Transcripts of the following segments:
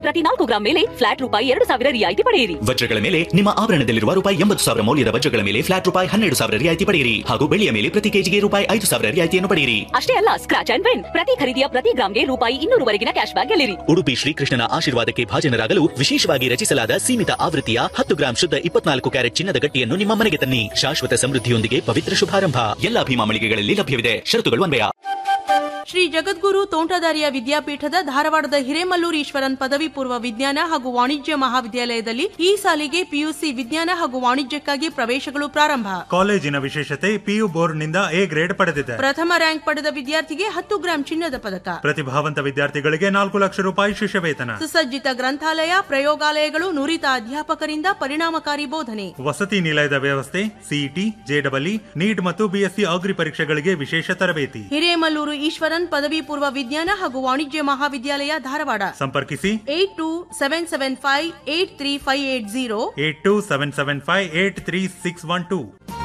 ಪ್ರತಿ ನಾಲ್ಕು ಗ್ರಾಂ ಮೇಲೆ ಫ್ಲಾಟ್ ರೂಪಾಯಿ ಎರಡು ಸಾವಿರ ರಿಯಾಯಿತಿ ಪಡೆಯಿರಿ ವಜ್ರಗಳ ಮೇಲೆ ನಿಮ್ಮ ಆಭರಣದಲ್ಲಿರುವ ರೂಪಾಯಿ ಎಂಬತ್ತು ಸಾವಿರ ಮೌಲ್ಯದ ವಜ್ರಗಳ ಮೇಲೆ ಫ್ಲಾಟ್ ರೂಪಾಯಿ ಹನ್ನೆರಡು ಸಾವಿರ ರಿಯಾಯಿತಿ ಪಡೆಯಿರಿ ಹಾಗೂ ಬೆಳ್ಳಿಯ ಮೇಲೆ ಪ್ರತಿ ಕೆಜಿಗೆ ರೂಪಾಯಿ ಐದು ಸಾವಿರ ರಿಯಾಯಿತಿಯನ್ನು ಪಡೆಯಿರಿ ಅಷ್ಟೇ ಅಲ್ಲ ಸ್ಕ್ರಾಚ್ ಅಂಡ್ ವಿನ್ ಪ್ರತಿ ಖರೀದಿಯ ಪ್ರತಿ ಗ್ರಾಂಗೆ ರೂಪಾಯಿ ಇನ್ನೂರುವರೆಗಿನ ಕ್ಯಾಶ್ ಬ್ಯಾಕ್ ಗೆಲ್ಲಿರಿ ಉಡುಪಿ ಶ್ರೀಕೃಷ್ಣನ ಆಶೀರ್ವಾದಕ್ಕೆ ಭಾಜನರಾಗಲು ವಿಶೇಷವಾಗಿ ರಚಿಸಲಾದ ಸೀಮಿತ ಆವೃತ್ತಿಯ ಹತ್ತು ಗ್ರಾಂ ಶುದ್ಧ ಇಪ್ಪತ್ನಾಲ್ಕು ಕ್ಯಾರೆಟ್ ಚಿನ್ನದ ಗಟ್ಟಿಯನ್ನು ನಿಮ್ಮ ಮನೆಗೆ ತನ್ನಿ ಶಾಶ್ವತ ಸಮೃದ್ಧಿಯೊಂದಿಗೆ ಪವಿತ್ರ ಶುಭಾರಂಭ ಎಲ್ಲಾ ಭೀಮಾ ಮಳಿಗೆಗಳಲ್ಲಿ ಲಭ್ಯವಿದೆ ಷರತ್ತುಗಳು ಅನ್ವಯ ಶ್ರೀ ಜಗದ್ಗುರು ತೋಂಟದಾರ್ಯ ವಿದ್ಯಾಪೀಠದ ಧಾರವಾಡದ ಹಿರೇಮಲ್ಲೂರು ಈಶ್ವರನ್ ಪದವಿ ಪೂರ್ವ ವಿಜ್ಞಾನ ಹಾಗೂ ವಾಣಿಜ್ಯ ಮಹಾವಿದ್ಯಾಲಯದಲ್ಲಿ ಈ ಸಾಲಿಗೆ ಪಿಯುಸಿ ವಿಜ್ಞಾನ ಹಾಗೂ ವಾಣಿಜ್ಯಕ್ಕಾಗಿ ಪ್ರವೇಶಗಳು ಪ್ರಾರಂಭ ಕಾಲೇಜಿನ ವಿಶೇಷತೆ ಪಿಯು ಬೋರ್ಡ್ನಿಂದ ಎ ಗ್ರೇಡ್ ಪಡೆದಿದೆ ಪ್ರಥಮ ರ್ಯಾಂಕ್ ಪಡೆದ ವಿದ್ಯಾರ್ಥಿಗೆ ಹತ್ತು ಗ್ರಾಂ ಚಿನ್ನದ ಪದಕ ಪ್ರತಿಭಾವಂತ ವಿದ್ಯಾರ್ಥಿಗಳಿಗೆ ನಾಲ್ಕು ಲಕ್ಷ ರೂಪಾಯಿ ಶಿಷ್ಯ ವೇತನ ಸುಸಜ್ಜಿತ ಗ್ರಂಥಾಲಯ ಪ್ರಯೋಗಾಲಯಗಳು ನುರಿತ ಅಧ್ಯಾಪಕರಿಂದ ಪರಿಣಾಮಕಾರಿ ಬೋಧನೆ ವಸತಿ ನಿಲಯದ ವ್ಯವಸ್ಥೆ ಸಿಇಟಿ ಜೆಡಬ್ಲ್ಇ ನೀಟ್ ಮತ್ತು ಬಿಎಸ್ಸಿ ಅಗ್ರಿ ಪರೀಕ್ಷೆಗಳಿಗೆ ವಿಶೇಷ ತರಬೇತಿ ಹಿರೇಮಲ್ಲೂರು ಈಶ್ವರನ್ ಪದವಿ ಪೂರ್ವ ವಿಜ್ಞಾನ ಹಾಗೂ ವಾಣಿಜ್ಯ ಮಹಾವಿದ್ಯಾಲಯ ಧಾರವಾಡ ಸಂಪರ್ಕಿಸಿ eight two seven seven five eight three five eight zero eight two seven seven five eight three six one two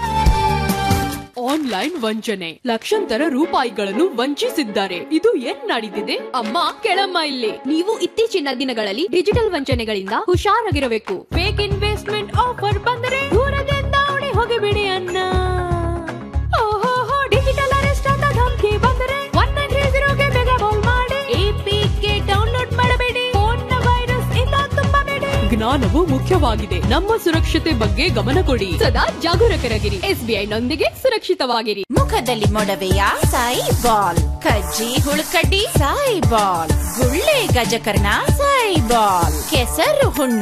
online ವಂಚನೆ ಲಕ್ಷಾಂತರ ರೂಪಾಯಿಗಳನ್ನು ವಂಚಿಸಿದ್ದಾರೆ ಇದು ಏನ್ ನಡೀತಿದೆ ಅಮ್ಮ ಕೆಳಮ್ಮ ಇಲ್ಲಿ ನೀವು ಇತ್ತೀಚಿನ ದಿನಗಳಲ್ಲಿ ಡಿಜಿಟಲ್ ವಂಚನೆಗಳಿಂದ ಹುಷಾರಾಗಿರಬೇಕು ಫೇಕ್ ಇನ್ವೆಸ್ಟ್ಮೆಂಟ್ ಆಫರ್ ಬಂದರೆ ದೂರದಿಂದ ಓಡಿ ಹೋಗಿಬಿಡಿ ಅನ್ನ ಓಹೋ ಡಿಜಿಟಲ್ ಅರೆಸ್ಟ್ ಅಂತ ಧಮಕಿ ಬಂದರೆ ಒನ್ ನೈನ್ ತ್ರೀ ಜೀರೋಗೆ ಬೇಗ ಕಾಲ್ ಮಾಡಿ ಎಪಿಕೆ ಡೌನ್ಲೋಡ್ ಮಾಡಬೇಡಿ ಫೋನ್ ವೈರಸ್ ಇಂದ ತುಂಬಬೇಡಿ ಜ್ಞಾನವು ಮುಖ್ಯವಾಗಿದೆ ನಮ್ಮ ಸುರಕ್ಷತೆ ಬಗ್ಗೆ ಗಮನ ಕೊಡಿ ಸದಾ ಜಾಗರೂಕರಾಗಿರಿ ಎಸ್ಬಿಐ ನೊಂದಿಗೆ ಸುರಕ್ಷಿತವಾಗಿರಿ ಮುಖದಲ್ಲಿ ಮೊಡವೆಯ ಸಾಯಿ ಬಾಲ್ ಕಜ್ಜಿ ಹುಳುಕಡ್ಡಿ ಸಾಯಿ ಬಾಲ್ ಗುಳ್ಳೆ ಗಜಕರ್ಣ ಸಾಯಿ ಬಾಲ್ ಕೆಸರು ಹುಣ್ಣ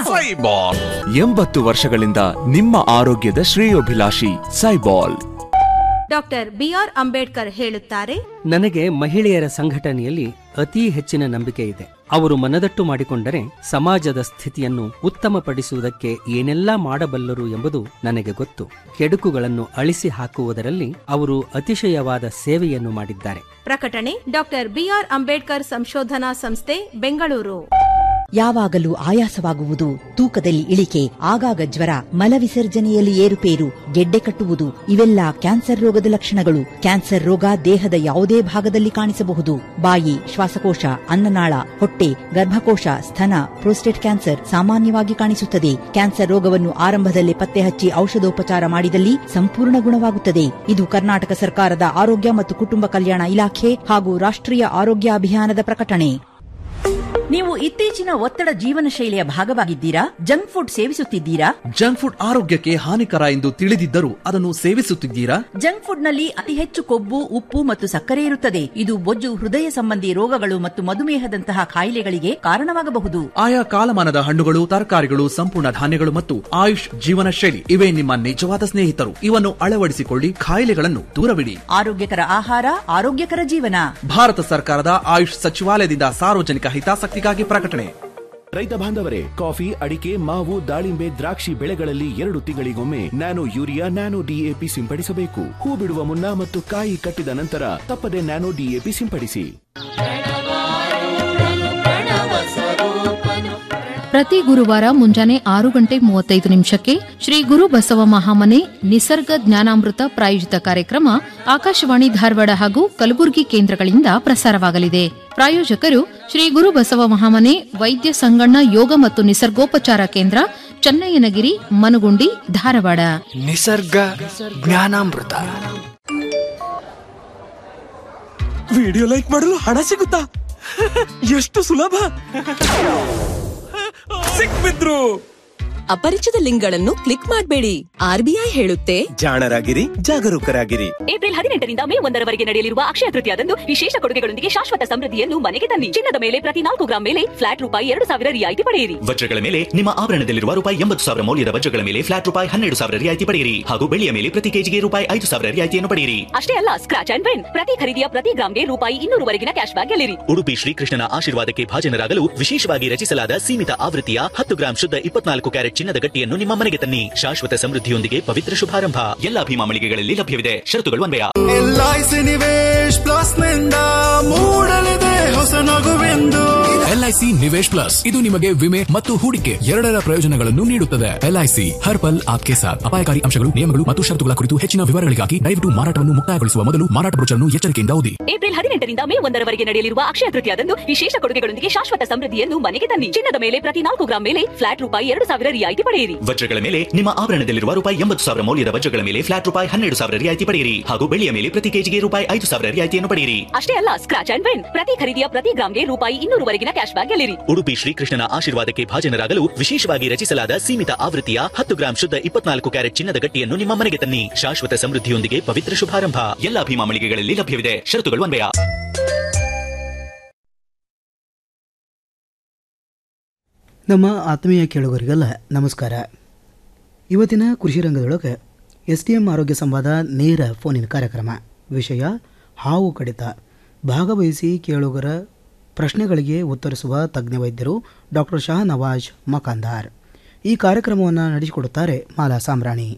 ಎಂಬತ್ತು ವರ್ಷಗಳಿಂದ ನಿಮ್ಮ ಆರೋಗ್ಯದ ಶ್ರೇಯೋಭಿಲಾಷಿ ಸೈಬಾಲ್ ಡಾಕ್ಟರ್ ಬಿಆರ್ ಅಂಬೇಡ್ಕರ್ ಹೇಳುತ್ತಾರೆ ನನಗೆ ಮಹಿಳೆಯರ ಸಂಘಟನೆಯಲ್ಲಿ ಅತಿ ಹೆಚ್ಚಿನ ನಂಬಿಕೆ ಇದೆ ಅವರು ಮನದಟ್ಟು ಮಾಡಿಕೊಂಡರೆ ಸಮಾಜದ ಸ್ಥಿತಿಯನ್ನು ಉತ್ತಮಪಡಿಸುವುದಕ್ಕೆ ಏನೆಲ್ಲಾ ಮಾಡಬಲ್ಲರು ಎಂಬುದು ನನಗೆ ಗೊತ್ತು ಕೆಡುಕುಗಳನ್ನು ಅಳಿಸಿ ಹಾಕುವುದರಲ್ಲಿ ಅವರು ಅತಿಶಯವಾದ ಸೇವೆಯನ್ನು ಮಾಡಿದ್ದಾರೆ ಪ್ರಕಟಣೆ ಡಾಕ್ಟರ್ ಬಿಆರ್ ಅಂಬೇಡ್ಕರ್ ಸಂಶೋಧನಾ ಸಂಸ್ಥೆ ಬೆಂಗಳೂರು ಯಾವಾಗಲೂ ಆಯಾಸವಾಗುವುದು ತೂಕದಲ್ಲಿ ಇಳಿಕೆ ಆಗಾಗ ಜ್ವರ ಮಲವಿಸರ್ಜನೆಯಲ್ಲಿ ಏರುಪೇರು ಗೆಡ್ಡೆ ಕಟ್ಟುವುದು ಇವೆಲ್ಲ ಕ್ಯಾನ್ಸರ್ ರೋಗದ ಲಕ್ಷಣಗಳು ಕ್ಯಾನ್ಸರ್ ರೋಗ ದೇಹದ ಯಾವುದೇ ಭಾಗದಲ್ಲಿ ಕಾಣಿಸಬಹುದು ಬಾಯಿ ಶ್ವಾಸಕೋಶ ಅನ್ನನಾಳ ಹೊಟ್ಟೆ ಗರ್ಭಕೋಶ ಸ್ತನ ಪ್ರೋಸ್ಟೇಟ್ ಕ್ಯಾನ್ಸರ್ ಸಾಮಾನ್ಯವಾಗಿ ಕಾಣಿಸುತ್ತದೆ ಕ್ಯಾನ್ಸರ್ ರೋಗವನ್ನು ಆರಂಭದಲ್ಲೇ ಪತ್ತೆ ಹಚ್ಚಿ ಔಷಧೋಪಚಾರ ಮಾಡಿದಲ್ಲಿ ಸಂಪೂರ್ಣ ಗುಣವಾಗುತ್ತದೆ ಇದು ಕರ್ನಾಟಕ ಸರ್ಕಾರದ ಆರೋಗ್ಯ ಮತ್ತು ಕುಟುಂಬ ಕಲ್ಯಾಣ ಇಲಾಖೆ ಹಾಗೂ ರಾಷ್ಟ್ರೀಯ ಆರೋಗ್ಯ ಅಭಿಯಾನದ ಪ್ರಕಟಣೆ ನೀವು ಇತ್ತೀಚಿನ ಒತ್ತಡ ಜೀವನ ಶೈಲಿಯ ಭಾಗವಾಗಿದ್ದೀರಾ ಜಂಕ್ ಫುಡ್ ಸೇವಿಸುತ್ತಿದ್ದೀರಾ ಜಂಕ್ ಫುಡ್ ಆರೋಗ್ಯಕ್ಕೆ ಹಾನಿಕರ ಎಂದು ತಿಳಿದಿದ್ದರೂ ಅದನ್ನು ಸೇವಿಸುತ್ತಿದ್ದೀರಾ ಜಂಕ್ ಫುಡ್ ನಲ್ಲಿ ಅತಿ ಹೆಚ್ಚು ಕೊಬ್ಬು ಉಪ್ಪು ಮತ್ತು ಸಕ್ಕರೆ ಇರುತ್ತದೆ ಇದು ಬೊಜ್ಜು ಹೃದಯ ಸಂಬಂಧಿ ರೋಗಗಳು ಮತ್ತು ಮಧುಮೇಹದಂತಹ ಕಾಯಿಲೆಗಳಿಗೆ ಕಾರಣವಾಗಬಹುದು ಆಯಾ ಕಾಲಮಾನದ ಹಣ್ಣುಗಳು ತರಕಾರಿಗಳು ಸಂಪೂರ್ಣ ಧಾನ್ಯಗಳು ಮತ್ತು ಆಯುಷ್ ಜೀವನ ಶೈಲಿ ಇವೇ ನಿಮ್ಮ ನಿಜವಾದ ಸ್ನೇಹಿತರು ಇವನ್ನು ಅಳವಡಿಸಿಕೊಳ್ಳಿ ಕಾಯಿಲೆಗಳನ್ನು ದೂರವಿಡಿ ಆರೋಗ್ಯಕರ ಆಹಾರ ಆರೋಗ್ಯಕರ ಜೀವನ ಭಾರತ ಸರ್ಕಾರದ ಆಯುಷ್ ಸಚಿವಾಲಯದಿಂದ ಸಾರ್ವಜನಿಕ ಹಿತಾಸಕ್ತಿಗಾಗಿ ಪ್ರಕಟಣೆ ರೈತ ಬಾಂಧವರೇ ಕಾಫಿ ಅಡಿಕೆ ಮಾವು ದಾಳಿಂಬೆ ದ್ರಾಕ್ಷಿ ಬೆಳೆಗಳಲ್ಲಿ ಎರಡು ತಿಂಗಳಿಗೊಮ್ಮೆ ನ್ಯಾನೋ ಯೂರಿಯಾ ನ್ಯಾನೋ ಡಿಎಪಿ ಸಿಂಪಡಿಸಬೇಕು ಹೂ ಬಿಡುವ ಮುನ್ನ ಮತ್ತು ಕಾಯಿ ಕಟ್ಟಿದ ನಂತರ ತಪ್ಪದೆ ನ್ಯಾನೋ ಡಿಎಪಿ ಸಿಂಪಡಿಸಿ ಪ್ರತಿ ಗುರುವಾರ ಮುಂಜಾನೆ ಆರು ಗಂಟೆ ಮೂವತ್ತೈದು ನಿಮಿಷಕ್ಕೆ ಶ್ರೀ ಗುರು ಬಸವ ಮಹಾಮನೆ ನಿಸರ್ಗ ಜ್ಞಾನಾಮೃತ ಪ್ರಾಯೋಜಿತ ಕಾರ್ಯಕ್ರಮ ಆಕಾಶವಾಣಿ ಧಾರವಾಡ ಹಾಗೂ ಕಲಬುರಗಿ ಕೇಂದ್ರಗಳಿಂದ ಪ್ರಸಾರವಾಗಲಿದೆ ಪ್ರಾಯೋಜಕರು ಶ್ರೀ ಗುರು ಬಸವ ಮಹಾಮನೆ ವೈದ್ಯ ಸಂಗಣ್ಣ ಯೋಗ ಮತ್ತು ನಿಸರ್ಗೋಪಚಾರ ಕೇಂದ್ರ ಚನ್ನಯ್ಯನಗಿರಿ ಮನುಗುಂಡಿ ಧಾರವಾಡ ನಿಸರ್ಗ ಜ್ಞಾನಾಮೃತ ವಿಡಿಯೋ ಲೈಕ್ ಮಾಡಲು ಹಣ ಸಿಗುತ್ತಾ ಎಷ್ಟು ಸುಲಭ ಸಿಕ್ಬಿದ್ರು ಅಪರಿಚಿತ ಲಿಂಕ್ಗಳನ್ನು ಕ್ಲಿಕ್ ಮಾಡಬೇಡಿ ಆರ್ಬಿಐ ಹೇಳುತ್ತೆ ಜಾಣರಾಗಿರಿ ಜಾಗರೂಕರಾಗಿರಿ ಏಪ್ರಿಲ್ ಹದಿನೆಂಟರಿಂದ ಮೇ ಒಂದರವರೆಗೆ ನಡೆಯಲಿರುವ ಅಕ್ಷಯ ತೃತೀಯದಂದು ವಿಶೇಷ ಕೊಡುಗೆಗಳೊಂದಿಗೆ ಶಾಶ್ವತ ಸಮೃದ್ಧಿಯನ್ನು ಮನೆಗೆ ತನ್ನಿ ಚಿನ್ನದ ಮೇಲೆ ಪ್ರತಿ ನಾಲ್ಕು ಗ್ರಾಂ ಮೇಲೆ ಫ್ಲಾಟ್ ರೂಪಾಯಿ ಎರಡು ಸಾವಿರ ರಿಯಾಯಿತಿ ಪಡೆಯಿರಿ ವಜ್ರಗಳ ಮೇಲೆ ನಿಮ್ಮ ಆಭರಣದಲ್ಲಿರುವ ರೂಪಾಯಿ ಎಂಬತ್ತು ಸಾವಿರ ಮೌಲ್ಯದ ವಜ್ರಗಳ ಮೇಲೆ ಫ್ಲಾಟ್ ರೂಪಾಯಿ ಹನ್ನೆರಡು ಸಾವಿರ ರಿಯಾಯಿತಿ ಪಡೆಯಿರಿ ಹಾಗೂ ಬೆಳ್ಳಿಯ ಮೇಲೆ ಪ್ರತಿ ಕೆಜಿಗೆ ರೂಪಾಯಿ ಐದು ಸಾವಿರ ರಿಯಾಯಿತಿಯನ್ನು ಪಡೆಯಿರಿ ಅಷ್ಟೇ ಅಲ್ಲ ಸ್ಕ್ರಾಚ್ ಅಂಡ್ ವಿನ್ ಪ್ರತಿ ಖರೀದಿಯ ಪ್ರತಿ ಗ್ರಾಂಗೆ ರೂಪಾಯಿ ಇನ್ನೂರುವರೆಗಿನ ಕ್ಯಾಶ್ ಬ್ಯಾಕ್ ಗೆಲ್ಲಿರಿ ಉಡುಪಿ ಶ್ರೀಕೃಷ್ಣನ ಆಶೀರ್ವಾದಕ್ಕೆ ಭಾಜನರಾಗಲು ವಿಶೇಷವಾಗಿ ರಚಿಸಲಾದ ಸೀಮಿತ ಆವೃತ್ತಿಯ ಹತ್ತು ಗ್ರಾಂ ಶುದ್ಧ ಇಪ್ಪತ್ನಾಲ್ಕು ಕ್ಯಾರೆಟ್ ಚಿನ್ನದ ಗಟ್ಟಿಯನ್ನು ನಿಮ್ಮ ಮನೆಗೆ ತನ್ನಿ ಶಾಶ್ವತ ಸಮೃದ್ಧಿಯೊಂದಿಗೆ ಪವಿತ್ರ ಶುಭಾರಂಭ ಎಲ್ಲಾ ಭೀಮಾ ಮಳಿಗೆಗಳಲ್ಲಿ ಲಭ್ಯವಿದೆ ಷರತ್ತುಗಳು ಅನ್ವಯ ಎಲ್ಐಸಿ ನಿವೇಶ್ ಪ್ಲಸ್ ನಿಂದ ಮೂಡಲಿದೆ ಹೊಸ ನಗುವೆಂದು ಎಲ್ಐಸಿ ನಿವೇಶ್ ಪ್ಲಸ್ ಇದು ನಿಮಗೆ ವಿಮೆ ಮತ್ತು ಹೂಡಿಕೆ ಎರಡರ ಪ್ರಯೋಜನಗಳನ್ನು ನೀಡುತ್ತದೆ ಎಲ್ಐಸಿ ಹರ್ ಪಲ್ ಆಪ್ಕೆ ಸಾಥ್ ಅಪಾಯಕಾರಿ ಅಂಶಗಳು ನಿಯಮಗಳು ಮತ್ತು ಷರತ್ತುಗಳ ಕುರಿತು ಹೆಚ್ಚಿನ ವಿವರಗಳಿಗಾಗಿ ದಯವಿಟ್ಟು ಮಾರಾಟವನ್ನು ಮುಕ್ತಾಯಗೊಳಿಸುವ ಮೊದಲು ಮಾರಾಟ ಬ್ರೋಚರ್ನ್ನು ಎಚ್ಚರಿಕೆಯಿಂದ ಓದಿ ಏಪ್ರಿಲ್ ಹದಿನೆಂಟರಿಂದ ಮೇ ಒಂದರವರೆಗೆ ನಡೆಯಲಿರುವ ಅಕ್ಷಯ ತೃತೀಯದಂದು ವಿಶೇಷ ಕೊಡುಗೆಗಳೊಂದಿಗೆ ಶಾಶ್ವತ ಸಮೃದ್ಧಿಯನ್ನು ಮನೆಗೆ ತನ್ನಿ ಚಿನ್ನದ ಮೇಲೆ ಪ್ರತಿ ನಾಲ್ಕು ಗ್ರಾಂ ಮೇಲೆ ಫ್ಲಾಟ್ ರೂಪಾಯಿ ಎರಡು ಸಾವಿರ ರಿಯಾಯಿತಿ ಪಡೆಯಿರಿ ವಜ್ರಗಳ ಮೇಲೆ ನಿಮ್ಮ ಆಭರಣದಲ್ಲಿರುವ ರೂಪಾಯಿ ಎಂಬತ್ತು ಸಾವಿರ ಮೌಲ್ಯದ ವಜ್ರಗಳ ಮೇಲೆ ಫ್ಲಾಟ್ ರೂಪಾಯಿ ಹನ್ನೆರಡು ಸಾವಿರ ರಿಯಾಯಿತಿ ಪಡೆಯಿರಿ ಹಾಗೂ ಬೆಳ್ಳಿಯ ಮೇಲೆ ಪ್ರತಿ ಕೆಜಿಗೆ ರೂಪಾಯಿ ಐದು ಸಾವಿರ ರಿಯಾಯಿತಿಯನ್ನು ಪಡೆಯಿರಿ ಅಷ್ಟೇ ಅಲ್ಲ ಸ್ಕ್ರಾಚ್ ಅಂಡ್ ವಿನ್ ಪ್ರತಿ ಖರೀದಿಯ ಪ್ರತಿ ಗ್ರಾಂಗೆ ರೂಪಾಯಿ ಇನ್ನೂರುವರೆಗಿನ ಕ್ಯಾಶ್ ಬ್ಯಾಕ್ ಗೆಲ್ಲಿರಿ ಉಡುಪಿ ಶ್ರೀಕೃಷ್ಣನ ಆಶೀರ್ವಾದಕ್ಕೆ ಭಾಜನರಾಗಲು ವಿಶೇಷವಾಗಿ ರಚಿಸಲಾದ ಸೀಮಿತ ಆವೃತ್ತಿಯ ಹತ್ತು ಗ್ರಾಂ ಶುದ್ಧ ಇಪ್ಪತ್ನಾಲ್ಕು ಕ್ಯಾರೆಟ್ ಚಿನ್ನದ ಗಟ್ಟಿಯನ್ನು ನಿಮ್ಮ ಮನೆಗೆ ತನ್ನಿ ಶಾಶ್ವತ ಸಮೃದ್ಧಿಯೊಂದಿಗೆ ಪವಿತ್ರ ಶುಭಾರಂಭ ಎಲ್ಲಾ ಭೀಮಾ ಮಳಿಗೆಗಳಲ್ಲಿ ಲಭ್ಯವಿದೆ ಷರತ್ತುಗಳು ಅನ್ವಯ ನಮ್ಮ ಆತ್ಮೀಯ ಕೇಳುಗರಿಗೆಲ್ಲ ನಮಸ್ಕಾರ ಇವತ್ತಿನ ಕೃಷಿ ರಂಗದೊಳಗೆ ಎಸ್ ಟಿ ಎಂ ಆರೋಗ್ಯ ಸಂವಾದ ನೇರ ಫೋನಿನ ಕಾರ್ಯಕ್ರಮ ವಿಷಯ ಹಾವು ಕಡಿತ ಭಾಗವಹಿಸಿ ಕೇಳುಗರ ಪ್ರಶ್ನೆಗಳಿಗೆ ಉತ್ತರಿಸುವ ತಜ್ಞ ವೈದ್ಯರು ಡಾಕ್ಟರ್ ಶಾ ನವಾಜ್ ಮಕಾಂದಾರ್ ಈ ಕಾರ್ಯಕ್ರಮವನ್ನು ನಡೆಸಿಕೊಡುತ್ತಾರೆ ಮಾಲಾ ಸಾಮ್ರಾಣಿ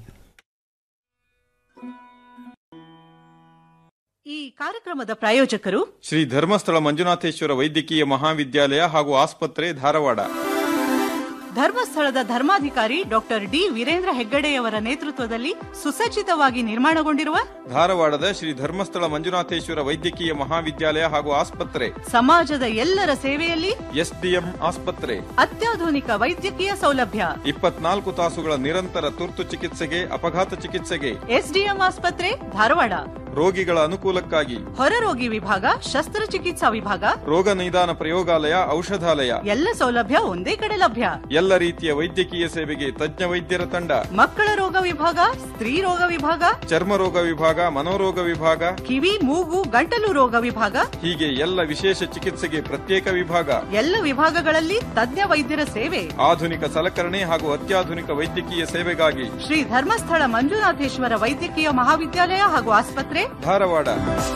ಈ ಕಾರ್ಯಕ್ರಮದ ಪ್ರಾಯೋಜಕರು ಶ್ರೀ ಧರ್ಮಸ್ಥಳ ಮಂಜುನಾಥೇಶ್ವರ ವೈದ್ಯಕೀಯ ಮಹಾವಿದ್ಯಾಲಯ ಹಾಗೂ ಆಸ್ಪತ್ರೆ ಧಾರವಾಡ ಧರ್ಮಸ್ಥಳದ ಧರ್ಮಾಧಿಕಾರಿ ಡಾಕ್ಟರ್ ಡಿ ವೀರೇಂದ್ರ ಹೆಗ್ಗಡೆಯವರ ನೇತೃತ್ವದಲ್ಲಿ ಸುಸಜ್ಜಿತವಾಗಿ ನಿರ್ಮಾಣಗೊಂಡಿರುವ ಧಾರವಾಡದ ಶ್ರೀ ಧರ್ಮಸ್ಥಳ ಮಂಜುನಾಥೇಶ್ವರ ವೈದ್ಯಕೀಯ ಮಹಾವಿದ್ಯಾಲಯ ಹಾಗೂ ಆಸ್ಪತ್ರೆ ಸಮಾಜದ ಎಲ್ಲರ ಸೇವೆಯಲ್ಲಿ ಎಸ್ಡಿಎಂ ಆಸ್ಪತ್ರೆ ಅತ್ಯಾಧುನಿಕ ವೈದ್ಯಕೀಯ ಸೌಲಭ್ಯ ಇಪ್ಪತ್ನಾಲ್ಕು ತಾಸುಗಳ ನಿರಂತರ ತುರ್ತು ಚಿಕಿತ್ಸೆಗೆ ಅಪಘಾತ ಚಿಕಿತ್ಸೆಗೆ ಎಸ್ಡಿಎಂ ಆಸ್ಪತ್ರೆ ಧಾರವಾಡ ರೋಗಿಗಳ ಅನುಕೂಲಕ್ಕಾಗಿ ಹೊರರೋಗಿ ವಿಭಾಗ ಶಸ್ತ್ರಚಿಕಿತ್ಸಾ ವಿಭಾಗ ರೋಗ ನಿದಾನ ಪ್ರಯೋಗಾಲಯ ಔಷಧಾಲಯ ಎಲ್ಲ ಸೌಲಭ್ಯ ಒಂದೇ ಕಡೆ ಲಭ್ಯ ಎಲ್ಲ ರೀತಿಯ ವೈದ್ಯಕೀಯ ಸೇವೆಗೆ ತಜ್ಞ ವೈದ್ಯರ ತಂಡ ಮಕ್ಕಳ ರೋಗ ವಿಭಾಗ ಸ್ತ್ರೀ ರೋಗ ವಿಭಾಗ ಚರ್ಮ ರೋಗ ವಿಭಾಗ ಮನೋರೋಗ ವಿಭಾಗ ಕಿವಿ ಮೂಗು ಗಂಟಲು ರೋಗ ವಿಭಾಗ ಹೀಗೆ ಎಲ್ಲ ವಿಶೇಷ ಚಿಕಿತ್ಸೆಗೆ ಪ್ರತ್ಯೇಕ ವಿಭಾಗ ಎಲ್ಲ ವಿಭಾಗಗಳಲ್ಲಿ ತಜ್ಞ ವೈದ್ಯರ ಸೇವೆ ಆಧುನಿಕ ಸಲಕರಣೆ ಹಾಗೂ ಅತ್ಯಾಧುನಿಕ ವೈದ್ಯಕೀಯ ಸೇವೆಗಾಗಿ ಶ್ರೀ ಧರ್ಮಸ್ಥಳ ಮಂಜುನಾಥೇಶ್ವರ ವೈದ್ಯಕೀಯ ಮಹಾವಿದ್ಯಾಲಯ ಹಾಗೂ ಆಸ್ಪತ್ರೆ ಧಾರವಾಡ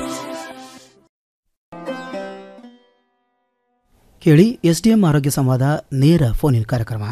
ಕೇಳಿ ಎಸ್ ಡಿ ಎಂ ಆರೋಗ್ಯ ಸಂವಾದ ನೇರ ಫೋನಿನ ಕಾರ್ಯಕ್ರಮ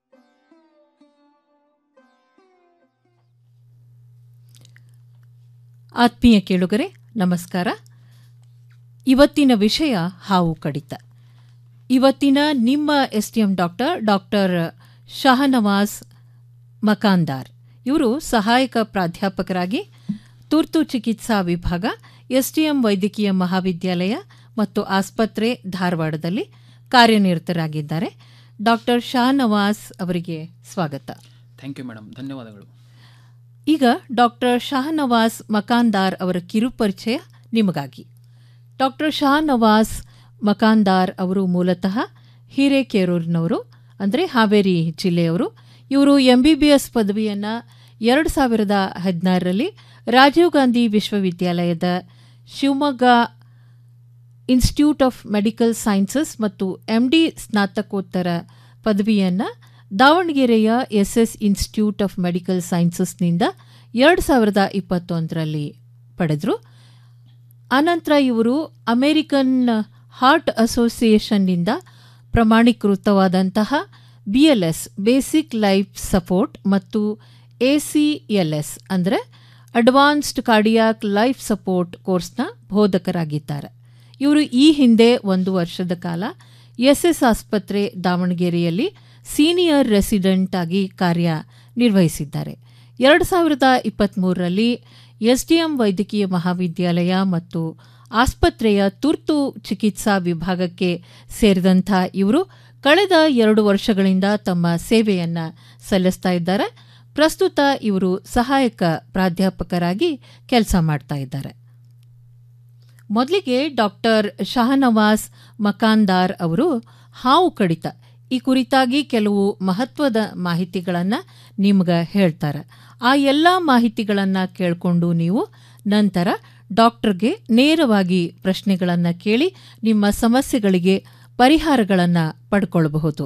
ಆತ್ಮೀಯ ಕೇಳುಗರೆ ನಮಸ್ಕಾರ ಇವತ್ತಿನ ವಿಷಯ ಹಾವು ಕಡಿತ ಇವತ್ತಿನ ನಿಮ್ಮ S T M doctor doctor Shahnawaz Makandar ಇವರು ಸಹಾಯಕ ಪ್ರಾಧ್ಯಾಪಕರಾಗಿ ತುರ್ತು ಚಿಕಿತ್ಸಾ ವಿಭಾಗ ಎಸ್ಟಿಎಂ ವೈದ್ಯಕೀಯ ಮಹಾವಿದ್ಯಾಲಯ ಮತ್ತು ಆಸ್ಪತ್ರೆ ಧಾರವಾಡದಲ್ಲಿ ಕಾರ್ಯನಿರತರಾಗಿದ್ದಾರೆ ಡಾಕ್ಟರ್ ಶಾನವಾಸ್ ಅವರಿಗೆ ಸ್ವಾಗತ ಥ್ಯಾಂಕ್ ಯು ಮೇಡಮ್ ಧನ್ಯವಾದಗಳು ಈಗ ಡಾಕ್ಟರ್ ಶಹನವಾಸ್ ಮಕಾಂದಾರ್ ಅವರ ಕಿರುಪರಿಚಯ ನಿಮಗಾಗಿ ಡಾಕ್ಟರ್ ಶಹನವಾಸ್ ಮಕಾಂದಾರ್ ಅವರು ಮೂಲತಃ ಹಿರೇಕೆರೂರಿನವರು ಅಂದರೆ ಹಾವೇರಿ ಜಿಲ್ಲೆಯವರು ಇವರು ಎಂ ಬಿ ಬಿ ಎಸ್ ಪದವಿಯನ್ನು ಎರಡು ಸಾವಿರದ ಹದಿನಾರರಲ್ಲಿ ರಾಜೀವ್ ಗಾಂಧಿ ವಿಶ್ವವಿದ್ಯಾಲಯದ Shivamogga institute of medical sciences ಮತ್ತು ಎಂ ಡಿ ಸ್ನಾತಕೋತ್ತರ ಪದವಿಯನ್ನು ದಾವಣಗೆರೆಯ S S institute of medical ಸೈನ್ಸಸ್ನಿಂದ ಎರಡು ಸಾವಿರದ ಇಪ್ಪತ್ತೊಂದರಲ್ಲಿ ಪಡೆದರು ಆನಂತರ ಇವರು ಅಮೇರಿಕನ್ ಹಾರ್ಟ್ ಅಸೋಸಿಯೇಷನ್ನಿಂದ ಪ್ರಮಾಣೀಕೃತವಾದಂತಹ B L S basic life support ಮತ್ತು ಎ ಸಿ ಎಲ್ ಎಸ್ ಅಂದರೆ ಅಡ್ವಾನ್ಸ್ಡ್ ಕಾರ್ಡಿಯಾಕ್ ಲೈಫ್ ಸಪೋರ್ಟ್ ಕೋರ್ಸ್ನ ಬೋಧಕರಾಗಿದ್ದಾರೆ ಇವರು ಈ ಹಿಂದೆ ಒಂದು ವರ್ಷದ ಕಾಲ ಎಸ್ ಎಸ್ ಆಸ್ಪತ್ರೆ ದಾವಣಗೆರೆಯಲ್ಲಿ ಸೀನಿಯರ್ ರೆಸಿಡೆಂಟ್ ಆಗಿ ಕಾರ್ಯ ನಿರ್ವಹಿಸಿದ್ದಾರೆ ಎರಡು ಸಾವಿರದ ಇಪ್ಪತ್ತ್ಮೂರರಲ್ಲಿ ಎಸ್ಡಿಎಂ ವೈದ್ಯಕೀಯ ಮಹಾವಿದ್ಯಾಲಯ ಮತ್ತು ಆಸ್ಪತ್ರೆಯ ತುರ್ತು ಚಿಕಿತ್ಸಾ ವಿಭಾಗಕ್ಕೆ ಸೇರಿದಂಥ ಇವರು ಕಳೆದ ಎರಡು ವರ್ಷಗಳಿಂದ ತಮ್ಮ ಸೇವೆಯನ್ನು ಸಲ್ಲಿಸ್ತಾ ಇದ್ದಾರೆ ಪ್ರಸ್ತುತ ಇವರು ಸಹಾಯಕ ಪ್ರಾಧ್ಯಾಪಕರಾಗಿ ಕೆಲಸ ಮಾಡ್ತಾ ಇದ್ದಾರೆ ಮೊದಲಿಗೆ ಡಾಕ್ಟರ್ ಶಹನವಾಸ್ ಮಕಾಂದಾರ್ ಅವರು ಹಾವು ಕಡಿತ ಈ ಕುರಿತಾಗಿ ಕೆಲವು ಮಹತ್ವದ ಮಾಹಿತಿಗಳನ್ನು ನಿಮ್ಗೆ ಹೇಳ್ತಾರೆ ಆ ಎಲ್ಲ ಮಾಹಿತಿಗಳನ್ನು ಕೇಳಿಕೊಂಡು ನೀವು ನಂತರ ಡಾಕ್ಟರ್ಗೆ ನೇರವಾಗಿ ಪ್ರಶ್ನೆಗಳನ್ನು ಕೇಳಿ ನಿಮ್ಮ ಸಮಸ್ಯೆಗಳಿಗೆ ಪರಿಹಾರಗಳನ್ನು ಪಡ್ಕೊಳ್ಬಹುದು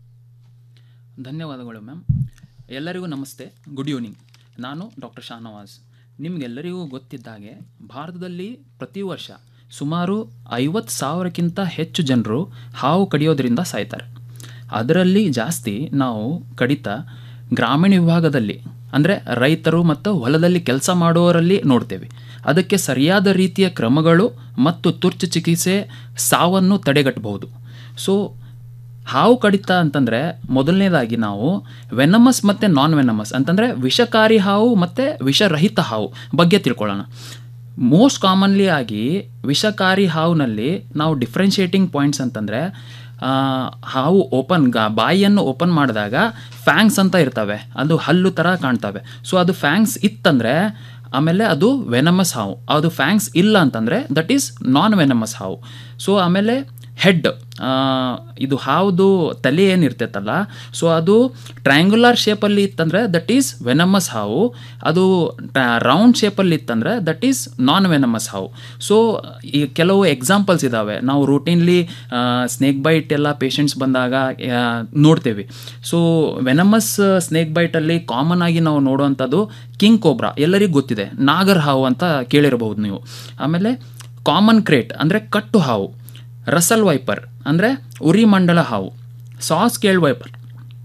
ಧನ್ಯವಾದಗಳು ಮ್ಯಾಮ್ ಎಲ್ಲರಿಗೂ ನಮಸ್ತೆ ಗುಡ್ ಈವ್ನಿಂಗ್ ನಾನು ಡಾಕ್ಟರ್ ಶಾನವಾಜ್ ನಿಮಗೆಲ್ಲರಿಗೂ ಗೊತ್ತಿದ್ದಾಗೆ ಭಾರತದಲ್ಲಿ ಪ್ರತಿ ವರ್ಷ ಸುಮಾರು ಐವತ್ತು ಸಾವಿರಕ್ಕಿಂತ ಹೆಚ್ಚು ಜನರು ಹಾವು ಕಡಿಯೋದ್ರಿಂದ ಸಾಯ್ತಾರೆ ಅದರಲ್ಲಿ ಜಾಸ್ತಿ ನಾವು ಕಡಿತ ಗ್ರಾಮೀಣ ವಿಭಾಗದಲ್ಲಿ ಅಂದರೆ ರೈತರು ಮತ್ತು ಹೊಲದಲ್ಲಿ ಕೆಲಸ ಮಾಡುವವರಲ್ಲಿ ನೋಡ್ತೇವೆ ಅದಕ್ಕೆ ಸರಿಯಾದ ರೀತಿಯ ಕ್ರಮಗಳು ಮತ್ತು ತುರ್ತು ಚಿಕಿತ್ಸೆ ಸಾವನ್ನು ತಡೆಗಟ್ಟಬಹುದು ಸೊ ಹಾವು ಕಡಿತ ಅಂತಂದರೆ ಮೊದಲನೇದಾಗಿ ನಾವು ವೆನಮಸ್ ಮತ್ತು ನಾನ್ ವೆನಮಸ್ ಅಂತಂದರೆ ವಿಷಕಾರಿ ಹಾವು ಮತ್ತು ವಿಷರಹಿತ ಹಾವು ಬಗ್ಗೆ ತಿಳ್ಕೊಳ್ಳೋಣ ಮೋಸ್ಟ್ ಕಾಮನ್ಲಿ ಆಗಿ ವಿಷಕಾರಿ ಹಾವಿನಲ್ಲಿ ನಾವು ಡಿಫ್ರೆನ್ಷಿಯೇಟಿಂಗ್ ಪಾಯಿಂಟ್ಸ್ ಅಂತಂದರೆ ಹಾವು ಓಪನ್ ಗ ಬಾಯಿಯನ್ನು ಓಪನ್ ಮಾಡಿದಾಗ ಫ್ಯಾಂಗ್ಸ್ ಅಂತ ಇರ್ತವೆ ಅದು ಹಲ್ಲು ಥರ ಕಾಣ್ತವೆ ಸೊ ಅದು ಫ್ಯಾಂಗ್ಸ್ ಇತ್ತಂದರೆ ಆಮೇಲೆ ಅದು ವೆನಮಸ್ ಹಾವು ಅದು ಫ್ಯಾಂಗ್ಸ್ ಇಲ್ಲ ಅಂತಂದರೆ ದಟ್ ಈಸ್ ನಾನ್ ವೆನಮಸ್ ಹಾವು ಸೊ ಆಮೇಲೆ ಹೆಡ್ ಇದು ಹಾವುದು ತಲೆ ಏನಿರ್ತೈತಲ್ಲ ಸೊ ಅದು ಟ್ರಯಾಂಗ್ಯುಲರ್ ಶೇಪಲ್ಲಿ ಇತ್ತಂದರೆ ದಟ್ ಈಸ್ ವೆನಮಸ್ ಹಾವು ಅದು ರೌಂಡ್ ಶೇಪಲ್ಲಿ ಇತ್ತಂದರೆ ದಟ್ ಈಸ್ ನಾನ್ ವೆನಮಸ್ ಹಾವು ಸೊ ಈ ಕೆಲವು ಎಕ್ಸಾಂಪಲ್ಸ್ ಇದ್ದಾವೆ ನಾವು ರೂಟೀನ್ಲಿ ಸ್ನೇಕ್ ಬೈಟ್ ಎಲ್ಲ ಪೇಷಂಟ್ಸ್ ಬಂದಾಗ ಆ, ನೋಡ್ತೇವೆ ಸೊ ವೆನಮಸ್ ಸ್ನೇಕ್ ಬೈಟಲ್ಲಿ ಕಾಮನ್ ಆಗಿ ನಾವು ನೋಡುವಂಥದ್ದು ಕಿಂಗ್ ಕೋಬ್ರಾ ಎಲ್ಲರಿಗೂ ಗೊತ್ತಿದೆ ನಾಗರ್ ಹಾವು ಅಂತ ಕೇಳಿರಬಹುದು ನೀವು ಆಮೇಲೆ ಕಾಮನ್ ಕ್ರೇಟ್ ಅಂದರೆ ಕಟ್ಟು ಹಾವು ರಸಲ್ ವೈಪರ್ ಅಂದರೆ ಉರಿ ಮಂಡಲ ಹಾವು ಸಾಸ್ ಕೇಳ್ ವೈಪರ್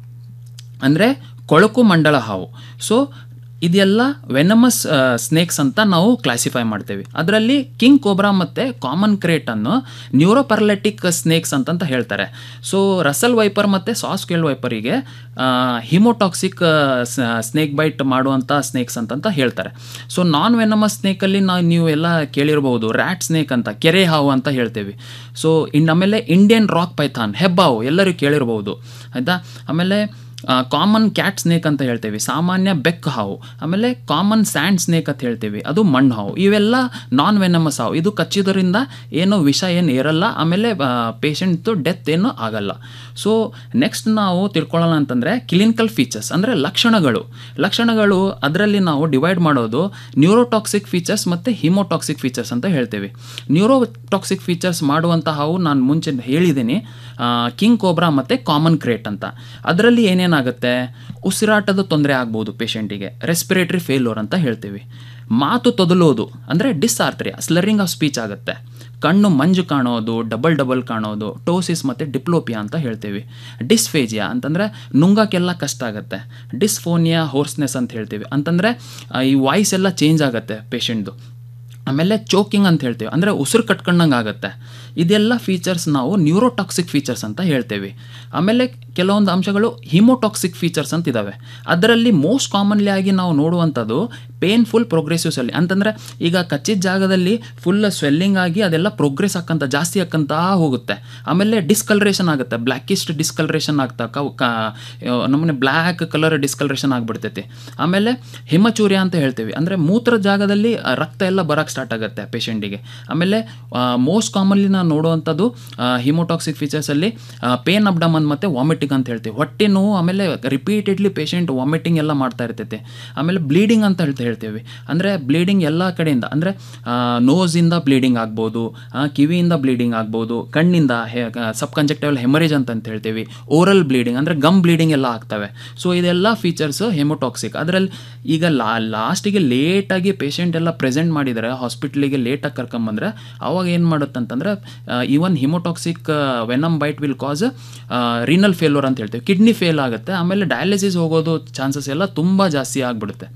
ಅಂದರೆ ಕೊಳಕು ಮಂಡಲ ಹಾವು ಸೊ ಇದೆಲ್ಲ ವೆನಮಸ್ ಸ್ನೇಕ್ಸ್ ಅಂತ ನಾವು ಕ್ಲಾಸಿಫೈ ಮಾಡ್ತೇವೆ ಅದರಲ್ಲಿ ಕಿಂಗ್ ಕೋಬ್ರಾ ಮತ್ತು ಕಾಮನ್ ಕ್ರೇಟನ್ನು ನ್ಯೂರೋಪರ್ಲೆಟಿಕ್ ಸ್ನೇಕ್ಸ್ ಅಂತಂತ ಹೇಳ್ತಾರೆ ಸೊ ರಸಲ್ ವೈಪರ್ ಮತ್ತು ಸಾಸ್ ಕೇಳ್ ವೈಪರಿಗೆ ಹಿಮೋಟಾಕ್ಸಿಕ್ ಸ್ನೇಕ್ ಬೈಟ್ ಮಾಡುವಂಥ ಸ್ನೇಕ್ಸ್ ಅಂತಂತ ಹೇಳ್ತಾರೆ ಸೊ ನಾನ್ ವೆನಮಸ್ ಸ್ನೇಕಲ್ಲಿ ನಾವು ನೀವು ಎಲ್ಲ ಕೇಳಿರ್ಬೋದು ರ್ಯಾಟ್ ಸ್ನೇಕ್ ಅಂತ ಕೆರೆ ಹಾವು ಅಂತ ಹೇಳ್ತೇವೆ ಸೊ ಇನ್ನು ಆಮೇಲೆ ಇಂಡಿಯನ್ ರಾಕ್ ಪೈಥಾನ್ ಹೆಬ್ಬಾವು ಎಲ್ಲರೂ ಕೇಳಿರ್ಬೋದು ಆಯಿತಾ ಆಮೇಲೆ ಕಾಮನ್ ಕ್ಯಾಟ್ ಸ್ನೇಕ್ ಅಂತ ಹೇಳ್ತೇವೆ ಸಾಮಾನ್ಯ ಬೆಕ್ ಹಾವು ಆಮೇಲೆ ಕಾಮನ್ ಸ್ಯಾಂಡ್ ಸ್ನೇಕ್ ಅಂತ ಹೇಳ್ತೇವೆ ಅದು ಮಣ್ಣು ಹಾವು ಇವೆಲ್ಲ ನಾನ್ ವೆನಮಸ್ ಹಾವು ಇದು ಕಚ್ಚಿದ್ರಿಂದ ಏನು ವಿಷ ಏನು ಏರಲ್ಲ ಆಮೇಲೆ ಪೇಷಂಟ್ದು ಡೆತ್ ಏನು ಆಗಲ್ಲ ಸೊ ನೆಕ್ಸ್ಟ್ ನಾವು ತಿಳ್ಕೊಳ್ಳೋಣ ಅಂತಂದರೆ ಕ್ಲಿನಿಕಲ್ ಫೀಚರ್ಸ್ ಅಂದರೆ ಲಕ್ಷಣಗಳು ಲಕ್ಷಣಗಳು ಅದರಲ್ಲಿ ನಾವು ಡಿವೈಡ್ ಮಾಡೋದು ನ್ಯೂರೋಟಾಕ್ಸಿಕ್ ಫೀಚರ್ಸ್ ಮತ್ತು ಹಿಮೋಟಾಕ್ಸಿಕ್ ಫೀಚರ್ಸ್ ಅಂತ ಹೇಳ್ತೇವೆ ನ್ಯೂರೋಟಾಕ್ಸಿಕ್ ಫೀಚರ್ಸ್ ಮಾಡುವಂಥ ಹಾವು ನಾನು ಮುಂಚೆ ಹೇಳಿದ್ದೀನಿ ಕಿಂಗ್ ಕೋಬ್ರಾ ಮತ್ತು ಕಾಮನ್ ಕ್ರೇಟ್ ಅಂತ ಅದರಲ್ಲಿ ಏನೇನಾಗುತ್ತೆ ಉಸಿರಾಟದ ತೊಂದರೆ ಆಗ್ಬೋದು ಪೇಷಂಟಿಗೆ ರೆಸ್ಪಿರೇಟರಿ ಫೇಲ್ಯೂರ್ ಅಂತ ಹೇಳ್ತೀವಿ ಮಾತು ತೊದಲೋದು ಅಂದರೆ ಡಿಸ್ಆರ್ಥ್ರಿಯ ಸ್ಲರಿಂಗ್ ಆಫ್ ಸ್ಪೀಚ್ ಆಗುತ್ತೆ ಕಣ್ಣು ಮಂಜು ಕಾಣೋದು ಡಬಲ್ ಡಬಲ್ ಕಾಣೋದು ಟೋಸಿಸ್ ಮತ್ತು ಡಿಪ್ಲೋಪಿಯಾ ಅಂತ ಹೇಳ್ತೀವಿ ಡಿಸ್ಫೇಜಿಯಾ ಅಂತಂದರೆ ನುಂಗಕ್ಕೆಲ್ಲ ಕಷ್ಟ ಆಗುತ್ತೆ ಡಿಸ್ಫೋನಿಯಾ ಹೋರ್ಸ್ನೆಸ್ ಅಂತ ಹೇಳ್ತೀವಿ ಅಂತಂದರೆ ಈ ವಾಯ್ಸ್ ಎಲ್ಲ ಚೇಂಜ್ ಆಗುತ್ತೆ ಪೇಷಂಟ್ದು ಆಮೇಲೆ ಚೋಕಿಂಗ್ ಅಂತ ಹೇಳ್ತೀವಿ ಅಂದರೆ ಉಸಿರು ಕಟ್ಕೊಂಡಂಗೆ ಆಗುತ್ತೆ ಇದೆಲ್ಲ ಫೀಚರ್ಸ್ ನಾವು ನ್ಯೂರೋಟಾಕ್ಸಿಕ್ ಫೀಚರ್ಸ್ ಅಂತ ಹೇಳ್ತೇವೆ ಆಮೇಲೆ ಕೆಲವೊಂದು ಅಂಶಗಳು ಹಿಮೋಟಾಕ್ಸಿಕ್ ಫೀಚರ್ಸ್ ಅಂತ ಇದ್ದಾವೆ ಅದರಲ್ಲಿ ಮೋಸ್ಟ್ ಕಾಮನ್ಲಿ ಆಗಿ ನಾವು ನೋಡುವಂಥದ್ದು ಪೇನ್ಫುಲ್ ಪ್ರೋಗ್ರೆಸಿವ್ ಸ್ವೆಲ್ಲಿಂಗ್ ಅಂತಂದರೆ ಈಗ ಕಚ್ಚಿದ ಜಾಗದಲ್ಲಿ ಫುಲ್ ಸ್ವೆಲ್ಲಿಂಗ್ ಆಗಿ ಅದೆಲ್ಲ ಪ್ರೋಗ್ರೆಸ್ ಆಕ್ಕಂತ ಜಾಸ್ತಿ ಆಕ್ಕಂತ ಹೋಗುತ್ತೆ ಆಮೇಲೆ ಡಿಸ್ಕಲರೇಷನ್ ಆಗುತ್ತೆ ಬ್ಲ್ಯಾಕಿಸ್ಟ್ ಡಿಸ್ಕಲರೇಷನ್ ಆಗ್ತಾ ಕವ್ ಕ ನಮ್ಮನೆ ಬ್ಲ್ಯಾಕ್ ಕಲರ್ ಡಿಸ್ಕಲರೇಷನ್ ಆಗಿಬಿಡ್ತೈತಿ ಆಮೇಲೆ ಹಿಮಚೂರ್ಯ ಅಂತ ಹೇಳ್ತೀವಿ ಅಂದರೆ ಮೂತ್ರ ಜಾಗದಲ್ಲಿ ಆ, ರಕ್ತ ಎಲ್ಲ ಬರೋಕ್ಕೆ ಸ್ಟಾರ್ಟ್ ಆಗುತ್ತೆ ಪೇಷಂಟಿಗೆ ಆಮೇಲೆ ಮೋಸ್ಟ್ ಕಾಮನ್ಲಿ ನಾವು ನೋಡುವಂಥದ್ದು ಹಿಮೋಟಾಕ್ಸಿಕ್ ಫೀಚರ್ಸಲ್ಲಿ ಪೇನ್ ಅಬ್ಡಮನ್ ಮತ್ತು ವಾಮಿಟಿಂಗ್ ಅಂತ ಹೇಳ್ತೀವಿ ಹೊಟ್ಟೆ ನೋವು ಆಮೇಲೆ ರಿಪೀಟೆಡ್ಲಿ ಪೇಷಂಟ್ ವಾಮಿಟಿಂಗ್ ಎಲ್ಲ ಮಾಡ್ತಾ ಇರ್ತೈತೆ ಆಮೇಲೆ ಬ್ಲೀಡಿಂಗ್ ಅಂತ ಹೇಳ್ತಾ ಹೇಳ್ತೀವಿ ಅಂದರೆ ಬ್ಲೀಡಿಂಗ್ ಎಲ್ಲ ಕಡೆಯಿಂದ ಅಂದರೆ ನೋಸಿಂದ ಬ್ಲೀಡಿಂಗ್ ಆಗ್ಬೋದು ಆ, ಕಿವಿಯಿಂದ ಬ್ಲೀಡಿಂಗ್ ಆಗ್ಬೋದು ಕಣ್ಣಿಂದ ಸಬ್ ಕಂಜಕ್ಟಿವಲ್ ಹೆಮರೇಜ್ ಅಂತ ಅಂತ ಹೇಳ್ತೀವಿ ಓರಲ್ ಬ್ಲೀಡಿಂಗ್ ಅಂದರೆ ಗಮ್ ಬ್ಲೀಡಿಂಗ್ ಎಲ್ಲ ಆಗ್ತವೆ ಸೊ ಇದೆಲ್ಲ ಫೀಚರ್ಸ್ ಹೆಮೋಟಾಕ್ಸಿಕ್ ಅದರಲ್ಲಿ ಈಗ ಲಾ ಲಾಸ್ಟಿಗೆ ಲೇಟಾಗಿ ಪೇಷಂಟ್ ಎಲ್ಲ ಪ್ರೆಸೆಂಟ್ ಮಾಡಿದರೆ ಹಾಸ್ಪಿಟ್ಲಿಗೆ ಲೇಟಾಗಿ ಕರ್ಕೊಂಬಂದ್ರೆ ಅವಾಗ ಏನು ಮಾಡುತ್ತಂತಂದ್ರೆ even haemotoxic venom bite will cause renal failure ಅಂತ ಹೇಳ್ತೀವಿ ಕಿಡ್ನಿ ಫೇಲ್ ಆಗುತ್ತೆ ಆಮೇಲೆ ಡಯಾಲಿಸಿಸ್ ಹೋಗೋದು ಚಾನ್ಸಸ್ ಎಲ್ಲ ತುಂಬ ಜಾಸ್ತಿ ಆಗಿಬಿಡುತ್ತೆ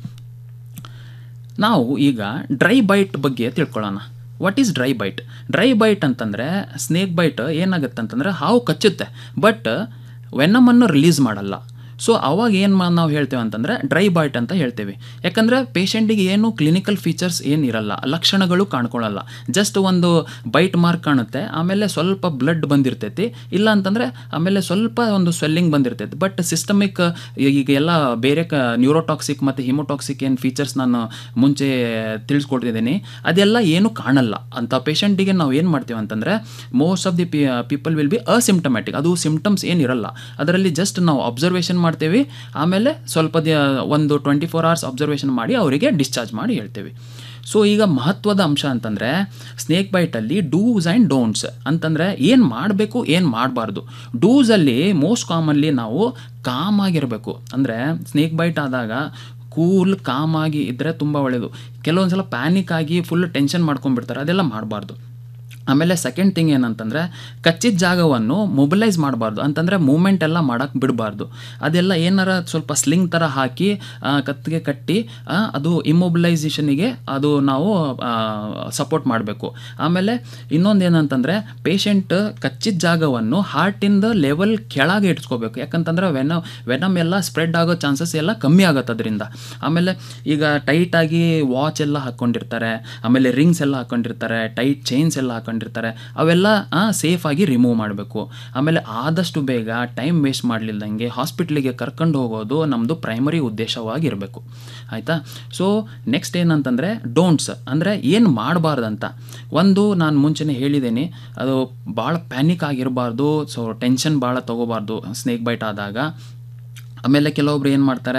ನಾವು ಈಗ ಡ್ರೈ ಬೈಟ್ ಬಗ್ಗೆ ತಿಳ್ಕೊಳ್ಳೋಣ what is dry bite dry bite ಅಂತಂದರೆ ಸ್ನೇಕ್ ಬೈಟ್ ಏನಾಗುತ್ತೆ ಅಂತಂದರೆ ಹಾವು ಕಚ್ಚುತ್ತೆ ಬಟ್ ವೆನ್ನಮನ್ನು ರಿಲೀಸ್ ಮಾಡಲ್ಲ ಸೊ ಅವಾಗ ಏನು ಮಾ ನಾವು ಹೇಳ್ತೇವೆ ಅಂತಂದರೆ ಡ್ರೈ ಬೈಟ್ ಅಂತ ಹೇಳ್ತೇವೆ ಯಾಕಂದರೆ ಪೇಷಂಟಿಗೆ ಏನು ಕ್ಲಿನಿಕಲ್ ಫೀಚರ್ಸ್ ಏನು ಇರಲ್ಲ ಲಕ್ಷಣಗಳು ಕಾಣ್ಕೊಳ್ಳಲ್ಲ ಜಸ್ಟ್ ಒಂದು ಬೈಟ್ ಮಾರ್ಕ್ ಕಾಣುತ್ತೆ ಆಮೇಲೆ ಸ್ವಲ್ಪ ಬ್ಲಡ್ ಬಂದಿರ್ತೈತಿ ಇಲ್ಲ ಅಂತಂದರೆ ಆಮೇಲೆ ಸ್ವಲ್ಪ ಒಂದು ಸ್ವೆಲ್ಲಿಂಗ್ ಬಂದಿರ್ತೈತಿ ಬಟ್ ಸಿಸ್ಟಮಿಕ್ ಈಗ ಎಲ್ಲ ಬೇರೆ ಕ ನ್ಯೂರೋಟಾಕ್ಸಿಕ್ ಮತ್ತು ಹಿಮೋಟಾಕ್ಸಿಕ್ ಏನು ಫೀಚರ್ಸ್ ನಾನು ಮುಂಚೆ ತಿಳಿಸ್ಕೊಟ್ಟಿದ್ದೀನಿ ಅದೆಲ್ಲ ಏನು ಕಾಣಲ್ಲ ಅಂತ ಪೇಷಂಟಿಗೆ ನಾವು ಏನು ಮಾಡ್ತೀವಿ ಅಂತಂದರೆ most of the people will be asymptomatic ಅದು ಸಿಮ್ಟಮ್ಸ್ ಏನಿರಲ್ಲ ಅದರಲ್ಲಿ ಜಸ್ಟ್ ನಾವು ಅಬ್ಸರ್ವೇಷನ್ ಮಾಡ್ತೇವೆ ಆಮೇಲೆ ಸ್ವಲ್ಪ ದಿ ಒಂದು ಟ್ವೆಂಟಿ ಫೋರ್ ಅವರ್ಸ್ ಅಬ್ಸರ್ವೇಷನ್ ಮಾಡಿ ಅವರಿಗೆ ಡಿಸ್ಚಾರ್ಜ್ ಮಾಡಿ ಹೇಳ್ತೇವೆ ಸೊ ಈಗ ಮಹತ್ವದ ಅಂಶ ಅಂತಂದರೆ ಸ್ನೇಕ್ ಬೈಟಲ್ಲಿ ಡೂಸ್ ಆ್ಯಂಡ್ ಡೋಂಟ್ಸ್ ಅಂತಂದರೆ ಏನು ಮಾಡಬೇಕು ಏನು ಮಾಡಬಾರ್ದು ಡೂಸಲ್ಲಿ ಮೋಸ್ಟ್ ಕಾಮನ್ಲಿ ನಾವು ಕಾಮ್ ಆಗಿರಬೇಕು ಅಂದರೆ ಸ್ನೇಕ್ ಬೈಟ್ ಆದಾಗ ಕೂಲ್ ಕಾಮ್ ಆಗಿ ಇದ್ದರೆ ತುಂಬ ಒಳ್ಳೆಯದು ಕೆಲವೊಂದು ಸಲ ಪ್ಯಾನಿಕ್ ಆಗಿ ಫುಲ್ ಟೆನ್ಷನ್ ಮಾಡ್ಕೊಂಡ್ಬಿಡ್ತಾರೆ ಅದೆಲ್ಲ ಮಾಡಬಾರ್ದು ಆಮೇಲೆ ಸೆಕೆಂಡ್ ಥಿಂಗ್ ಏನಂತಂದರೆ ಕಚ್ಚಿದ ಜಾಗವನ್ನು ಮೊಬಿಲೈಸ್ ಮಾಡಬಾರ್ದು ಅಂತಂದರೆ ಮೂಮೆಂಟ್ ಎಲ್ಲ ಮಾಡೋಕ್ಕೆ ಬಿಡಬಾರ್ದು ಅದೆಲ್ಲ ಏನಾರ ಸ್ವಲ್ಪ ಸ್ಲಿಂಗ್ ಥರ ಹಾಕಿ ಆ, ಕತ್ತಿಗೆ ಕಟ್ಟಿ ಆ, ಅದು ಇಮ್ಮೊಬಿಲೈಸೇಷನಿಗೆ ಅದು ನಾವು ಸಪೋರ್ಟ್ ಮಾಡಬೇಕು ಆಮೇಲೆ ಇನ್ನೊಂದು ಏನಂತಂದರೆ ಪೇಷಂಟ್ ಕಚ್ಚಿದ ಜಾಗವನ್ನು ಹಾರ್ಟಿಂದ ಲೆವೆಲ್ ಕೆಳಗೆ ಇಟ್ಸ್ಕೋಬೇಕು ಯಾಕಂತಂದ್ರೆ ವೆನ ವೆನಮ್ ಎಲ್ಲ ಸ್ಪ್ರೆಡ್ ಆಗೋ ಚಾನ್ಸಸ್ ಎಲ್ಲ ಕಮ್ಮಿ ಆಗುತ್ತೆ ಅದರಿಂದ ಆಮೇಲೆ ಈಗ ಟೈಟಾಗಿ ವಾಚ್ ಎಲ್ಲ ಹಾಕ್ಕೊಂಡಿರ್ತಾರೆ ಆಮೇಲೆ ರಿಂಗ್ಸ್ ಎಲ್ಲ ಹಾಕ್ಕೊಂಡಿರ್ತಾರೆ ಟೈಟ್ ಚೈನ್ಸ್ ಎಲ್ಲ ಹಾಕ್ಕೊಂಡಿರ್ತಾರೆ ಅವೆಲ್ಲ ಸೇಫಾಗಿ ರಿಮೂವ್ ಮಾಡಬೇಕು ಆಮೇಲೆ ಆದಷ್ಟು ಬೇಗ ಟೈಮ್ ವೇಸ್ಟ್ ಮಾಡಲಿಲ್ದಂಗೆ ಹಾಸ್ಪಿಟ್ಲಿಗೆ ಕರ್ಕೊಂಡು ಹೋಗೋದು ನಮ್ಮದು ಪ್ರೈಮರಿ ಉದ್ದೇಶವಾಗಿರಬೇಕು ಆಯಿತಾ ಸೊ ನೆಕ್ಸ್ಟ್ ಏನಂತಂದರೆ ಡೋಂಟ್ಸ್ ಅಂದರೆ ಏನು ಮಾಡಬಾರ್ದಂತ ಒಂದು ನಾನು ಮುಂಚೆನೇ ಹೇಳಿದ್ದೀನಿ ಅದು ಭಾಳ ಪ್ಯಾನಿಕ್ ಆಗಿರಬಾರ್ದು ಸೊ ಟೆನ್ಷನ್ ಭಾಳ ತೊಗೋಬಾರ್ದು ಸ್ನೇಕ್ ಬೈಟ್ ಆದಾಗ ಆಮೇಲೆ ಕೆಲವೊಬ್ರು ಏನು ಮಾಡ್ತಾರೆ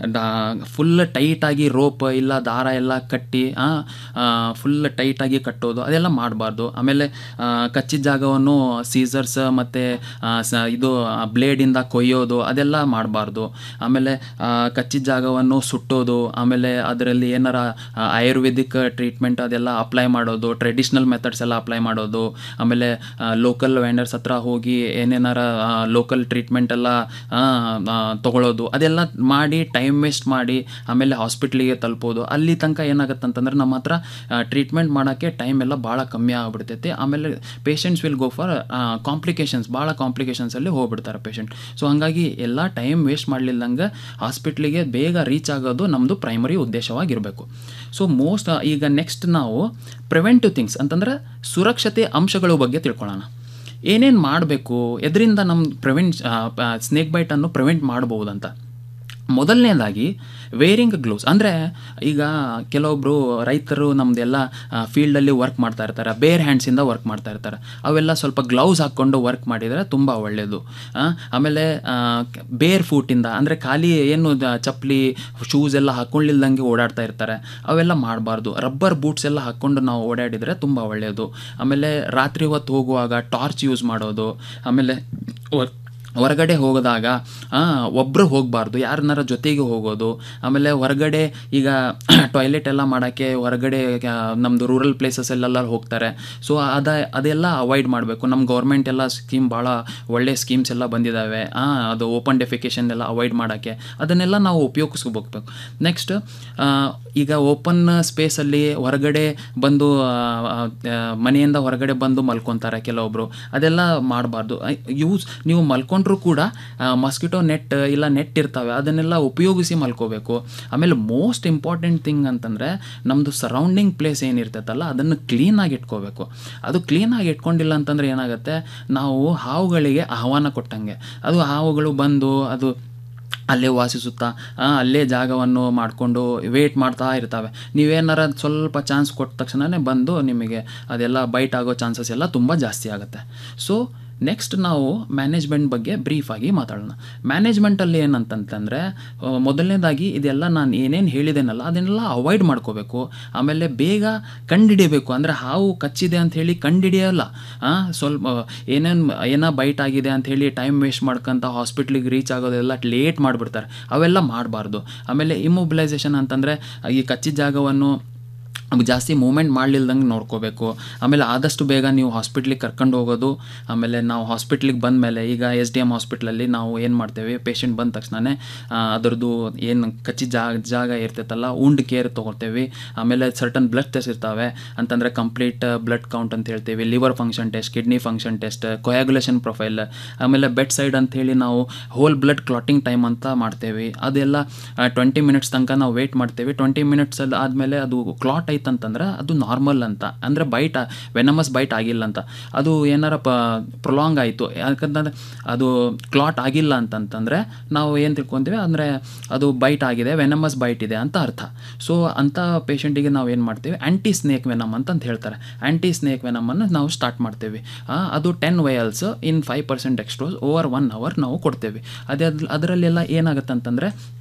ಫುಲ್ ಟೈಟಾಗಿ ರೋಪ್ ಇಲ್ಲ ದಾರ ಎಲ್ಲ ಕಟ್ಟಿ ಫುಲ್ ಟೈಟಾಗಿ ಕಟ್ಟೋದು ಅದೆಲ್ಲ ಮಾಡಬಾರ್ದು ಆಮೇಲೆ ಆ, ಕಚ್ಚಿದ ಜಾಗವನ್ನು ಸೀಸರ್ಸ್ ಮತ್ತು ಇದು ಬ್ಲೇಡಿಂದ ಕೊಯ್ಯೋದು ಅದೆಲ್ಲ ಮಾಡಬಾರ್ದು ಆಮೇಲೆ ಆ, ಕಚ್ಚಿದ ಜಾಗವನ್ನು ಸುಟ್ಟೋದು ಆಮೇಲೆ ಅದರಲ್ಲಿ ಏನಾರ ಆ, ಆಯುರ್ವೇದಿಕ್ ಟ್ರೀಟ್ಮೆಂಟ್ ಅದೆಲ್ಲ ಅಪ್ಲೈ ಮಾಡೋದು ಟ್ರೆಡಿಷ್ನಲ್ ಮೆಥಡ್ಸ್ ಎಲ್ಲ ಅಪ್ಲೈ ಮಾಡೋದು ಆಮೇಲೆ ಲೋಕಲ್ ವೆಂಡರ್ಸ್ ಹತ್ರ ಹೋಗಿ ಏನೇನಾರ ಲೋಕಲ್ ಟ್ರೀಟ್ಮೆಂಟ್ ಎಲ್ಲ ಆ, ಆ, ತಗೊಳ್ಳೋದು ಅದೆಲ್ಲ ಮಾಡಿ ಟೈಮ್ ವೇಸ್ಟ್ ಮಾಡಿ ಆಮೇಲೆ ಹಾಸ್ಪಿಟ್ಲಿಗೆ ತಲುಪೋದು ಅಲ್ಲಿ ತನಕ ಏನಾಗುತ್ತೆ ಅಂತಂದ್ರೆ ನಮ್ಮ ಹತ್ರ ಟ್ರೀಟ್ಮೆಂಟ್ ಮಾಡೋಕ್ಕೆ ಟೈಮ್ ಎಲ್ಲ ಭಾಳ ಕಮ್ಮಿ ಆಗಿಬಿಡ್ತೈತಿ ಆಮೇಲೆ patients will go for complications ಭಾಳ ಕಾಂಪ್ಲಿಕೇಶನ್ಸಲ್ಲಿ ಹೋಗ್ಬಿಡ್ತಾರೆ ಪೇಷಂಟ್ ಸೊ ಹಾಗಾಗಿ ಎಲ್ಲ ಟೈಮ್ ವೇಸ್ಟ್ ಮಾಡಲಿಲ್ಲಂಗೆ ಹಾಸ್ಪಿಟ್ಲಿಗೆ ಬೇಗ ರೀಚ್ ಆಗೋದು ನಮ್ಮದು ಪ್ರೈಮರಿ ಉದ್ದೇಶವಾಗಿರಬೇಕು ಸೊ ಮೋಸ್ಟ್ ಈಗ ನೆಕ್ಸ್ಟ್ ನಾವು ಪ್ರಿವೆಂಟಿವ್ ಥಿಂಗ್ಸ್ ಅಂತಂದ್ರೆ ಸುರಕ್ಷತೆ ಅಂಶಗಳ ಬಗ್ಗೆ ತಿಳ್ಕೊಳ್ಳೋಣ ಏನೇನು ಮಾಡಬೇಕು ಎದರಿಂದ ನಮ್ಮ ಪ್ರಿವೆಂಟ್ ಸ್ನೇಕ್ ಬೈಟನ್ನು ಪ್ರಿವೆಂಟ್ ಮಾಡ್ಬೋದಂತ ಮೊದಲನೇದಾಗಿ ವೇರಿಂಗ್ ಗ್ಲೌಸ್ ಅಂದರೆ ಈಗ ಕೆಲವೊಬ್ಬರು ರೈತರು ನಮ್ಮದೆಲ್ಲ ಫೀಲ್ಡಲ್ಲಿ ವರ್ಕ್ ಮಾಡ್ತಾ ಇರ್ತಾರೆ ಬೇರ್ ಹ್ಯಾಂಡ್ಸಿಂದ ವರ್ಕ್ ಮಾಡ್ತಾ ಇರ್ತಾರೆ ಅವೆಲ್ಲ ಸ್ವಲ್ಪ ಗ್ಲೌಸ್ ಹಾಕ್ಕೊಂಡು ವರ್ಕ್ ಮಾಡಿದರೆ ತುಂಬ ಒಳ್ಳೆಯದು ಆ, ಆಮೇಲೆ ಬೇರ್ ಫೂಟಿಂದ ಅಂದರೆ ಖಾಲಿ ಏನು ದ- ಚಪ್ಪಲಿ ಶೂಸ್ ಎಲ್ಲ ಹಾಕ್ಕೊಳ್ಳಿಲ್ದಂಗೆ ಓಡಾಡ್ತಾ ಇರ್ತಾರೆ ಅವೆಲ್ಲ ಮಾಡಬಾರ್ದು ರಬ್ಬರ್ ಬೂಟ್ಸ್ ಎಲ್ಲ ಹಾಕ್ಕೊಂಡು ನಾವು ಓಡಾಡಿದರೆ ತುಂಬ ಒಳ್ಳೆಯದು ಆಮೇಲೆ ರಾತ್ರಿ ಹೊತ್ತು ಹೋಗುವಾಗ ಟಾರ್ಚ್ ಯೂಸ್ ಮಾಡೋದು ಆಮೇಲೆ ವರ್- ಹೊರಗಡೆ ಹೋಗೋದಾಗ ಒಬ್ಬರು ಹೋಗಬಾರ್ದು ಯಾರನ್ನಾರ ಜೊತೆಗೆ ಹೋಗೋದು ಆಮೇಲೆ ಹೊರಗಡೆ ಈಗ ಟಾಯ್ಲೆಟ್ ಎಲ್ಲ ಮಾಡೋಕ್ಕೆ ಹೊರಗಡೆ ನಮ್ಮದು ರೂರಲ್ ಪ್ಲೇಸಸ್ಸಲ್ಲೆಲ್ಲ ಹೋಗ್ತಾರೆ ಸೊ ಅದ ಅದೆಲ್ಲ ಅವಾಯ್ಡ್ ಮಾಡಬೇಕು ನಮ್ಮ ಗೌರ್ಮೆಂಟ್ ಎಲ್ಲ ಸ್ಕೀಮ್ ಭಾಳ ಒಳ್ಳೆ ಸ್ಕೀಮ್ಸ್ ಎಲ್ಲ ಬಂದಿದ್ದಾವೆ ಆ, ಅದು ಓಪನ್ ಡೆಫಿಕೇಶನ್ ಎಲ್ಲ ಅವಾಯ್ಡ್ ಮಾಡೋಕ್ಕೆ ಅದನ್ನೆಲ್ಲ ನಾವು ಉಪಯೋಗಿಸ್ಕೋಬೇಕು ನೆಕ್ಸ್ಟ್ ಈಗ ಓಪನ್ ಸ್ಪೇಸಲ್ಲಿ ಹೊರಗಡೆ ಬಂದು ಆ, ಆ, ಮನೆಯಿಂದ ಹೊರಗಡೆ ಬಂದು ಮಲ್ಕೊತಾರೆ ಕೆಲವೊಬ್ಬರು ಅದೆಲ್ಲ ಮಾಡಬಾರ್ದು ಯೂಸ್ ನೀವು ಮಲ್ಕೊಂಡ್ರೂ ಕೂಡ ಮಸ್ಕಿಟೋ ನೆಟ್ ಇಲ್ಲ ನೆಟ್ ಇರ್ತವೆ ಅದನ್ನೆಲ್ಲ ಉಪಯೋಗಿಸಿ ಮಲ್ಕೋಬೇಕು ಆಮೇಲೆ ಮೋಸ್ಟ್ ಇಂಪಾರ್ಟೆಂಟ್ ಥಿಂಗ್ ಅಂತಂದರೆ ನಮ್ಮದು ಸರೌಂಡಿಂಗ್ ಪ್ಲೇಸ್ ಏನಿರ್ತೈತಲ್ಲ ಅದನ್ನು ಕ್ಲೀನಾಗಿ ಇಟ್ಕೋಬೇಕು ಅದು ಕ್ಲೀನಾಗಿ ಇಟ್ಕೊಂಡಿಲ್ಲ ಅಂತಂದ್ರೆ ಏನಾಗುತ್ತೆ ನಾವು ಹಾವುಗಳಿಗೆ ಆಹ್ವಾನ ಕೊಟ್ಟಂಗೆ ಅದು ಹಾವುಗಳು ಬಂದು ಅದು ಅಲ್ಲೇ ವಾಸಿಸುತ್ತಾ ಆ, ಅಲ್ಲೇ ಜಾಗವನ್ನು ಮಾಡಿಕೊಂಡು ವೇಟ್ ಮಾಡ್ತಾ ಇರ್ತವೆ ನೀವೇನಾರ ಸ್ವಲ್ಪ ಚಾನ್ಸ್ ಕೊಟ್ಟ ತಕ್ಷಣವೇ ಬಂದು ನಿಮಗೆ ಅದೆಲ್ಲ ಬೈಟ್ ಆಗೋ ಚಾನ್ಸಸ್ ಎಲ್ಲ ತುಂಬ ಜಾಸ್ತಿ ಆಗುತ್ತೆ ಸೊ ನೆಕ್ಸ್ಟ್ ನಾವು ಮ್ಯಾನೇಜ್ಮೆಂಟ್ ಬಗ್ಗೆ ಬ್ರೀಫಾಗಿ ಮಾತಾಡೋಣ ಮ್ಯಾನೇಜ್ಮೆಂಟಲ್ಲಿ ಏನಂತಂತಂದರೆ ಮೊದಲನೇದಾಗಿ ಇದೆಲ್ಲ ನಾನು ಏನೇನು ಹೇಳಿದ್ದೇನಲ್ಲ ಅದನ್ನೆಲ್ಲ ಅವಾಯ್ಡ್ ಮಾಡ್ಕೋಬೇಕು ಆಮೇಲೆ ಬೇಗ ಕಂಡಿಡಿಯಬೇಕು ಅಂದರೆ ಹಾವು ಕಚ್ಚಿದೆ ಅಂತ ಹೇಳಿ ಕಂಡಿಡಿಯಲ್ಲ ಆ, ಸ್ವಲ್ಪ ಏನೇನು ಏನೋ ಬೈಟ್ ಆಗಿದೆ ಅಂತ ಹೇಳಿ ಟೈಮ್ ವೇಸ್ಟ್ ಮಾಡ್ಕೊಂತ ಹಾಸ್ಪಿಟ್ಲಿಗೆ ರೀಚ್ ಆಗೋದೆಲ್ಲ ಲೇಟ್ ಮಾಡಿಬಿಡ್ತಾರೆ ಅವೆಲ್ಲ ಮಾಡಬಾರ್ದು ಆಮೇಲೆ ಇಮ್ಮೊಬಿಲೈಸೇಷನ್ ಅಂತಂದರೆ ಈ ಕಚ್ಚಿದ ಜಾಗವನ್ನು ಜಾಸ್ತಿ ಮೂಮೆಂಟ್ ಮಾಡಲಿಲ್ದಂಗೆ ನೋಡ್ಕೋಬೇಕು ಆಮೇಲೆ ಆದಷ್ಟು ಬೇಗ ನೀವು ಹಾಸ್ಪಿಟ್ಲಿಗೆ ಕರ್ಕೊಂಡು ಹೋಗೋದು ಆಮೇಲೆ ನಾವು ಹಾಸ್ಪಿಟ್ಲಿಗೆ ಬಂದ ಮೇಲೆ ಈಗ ಎಸ್ ಡಿ ಎಮ್ ಹಾಸ್ಪಿಟ್ಲಲ್ಲಿ ನಾವು ಏನು ಮಾಡ್ತೇವೆ ಪೇಷಂಟ್ ಬಂದ ತಕ್ಷಣವೇ ಅದರದ್ದು ಏನು ಕಚ್ಚಿ ಜಾಗ ಜಾಗ ಇರ್ತೈತಲ್ಲ ಉಂಡ್ ಕೇರ್ ತೊಗೊಳ್ತೇವೆ ಆಮೇಲೆ ಸರ್ಟನ್ ಬ್ಲಡ್ ಟೆಸ್ಟ್ ಇರ್ತವೆ ಅಂತಂದರೆ ಕಂಪ್ಲೀಟ್ ಬ್ಲಡ್ ಕೌಂಟ್ ಅಂತ ಹೇಳ್ತೀವಿ liver function test kidney function test coagulation profile ಆಮೇಲೆ ಬೆಡ್ ಸೈಡ್ ಅಂತ ಹೇಳಿ ನಾವು ಹೋಲ್ ಬ್ಲಡ್ ಕ್ಲಾಟಿಂಗ್ ಟೈಮ್ ಅಂತ ಮಾಡ್ತೇವೆ ಅದೆಲ್ಲ ಟ್ವೆಂಟಿ ಮಿನಿಟ್ಸ್ ತನಕ ನಾವು ವೇಟ್ ಮಾಡ್ತೇವೆ ಟ್ವೆಂಟಿ ಮಿನಿಟ್ಸಲ್ಲಿ ಆದಮೇಲೆ ಅದು ಕ್ಲಾಟ್ ಐತಂತಂದ್ರೆ ಅದು ನಾರ್ಮಲ್ ಅಂತ ಅಂದರೆ ಬೈಟ್ ವೆನಮಸ್ ಬೈಟ್ ಆಗಿಲ್ಲ ಅಂತ ಅದು ಏನಾರ ಪ ಪ್ರೊಲಾಂಗ್ ಆಯಿತು ಯಾಕಂತಂದ್ರೆ ಅದು ಕ್ಲಾಟ್ ಆಗಿಲ್ಲ ಅಂತಂತಂದರೆ ನಾವು ಏನು ತಿಳ್ಕೊತೀವಿ ಅಂದರೆ ಅದು ಬೈಟ್ ಆಗಿದೆ ವೆನಮಸ್ ಬೈಟ್ ಇದೆ ಅಂತ ಅರ್ಥ ಸೊ ಅಂಥ ಪೇಷಂಟಿಗೆ ನಾವು ಏನು ಮಾಡ್ತೀವಿ ಆ್ಯಂಟಿ ಸ್ನೇಕ್ ವೆನಮ್ ಅಂತ ಅಂತ ಹೇಳ್ತಾರೆ ಆ್ಯಂಟಿ ಸ್ನೇಕ್ ವೆನಮನ್ನು ನಾವು ಸ್ಟಾರ್ಟ್ ಮಾಡ್ತೇವೆ ಆ, ಅದು ten vials in five percent dextrose over one hour ನಾವು ಕೊಡ್ತೇವೆ ಅದೇ ಅದರಲ್ಲೆಲ್ಲ ಏನಾಗುತ್ತೆ ಅಂತಂದರೆ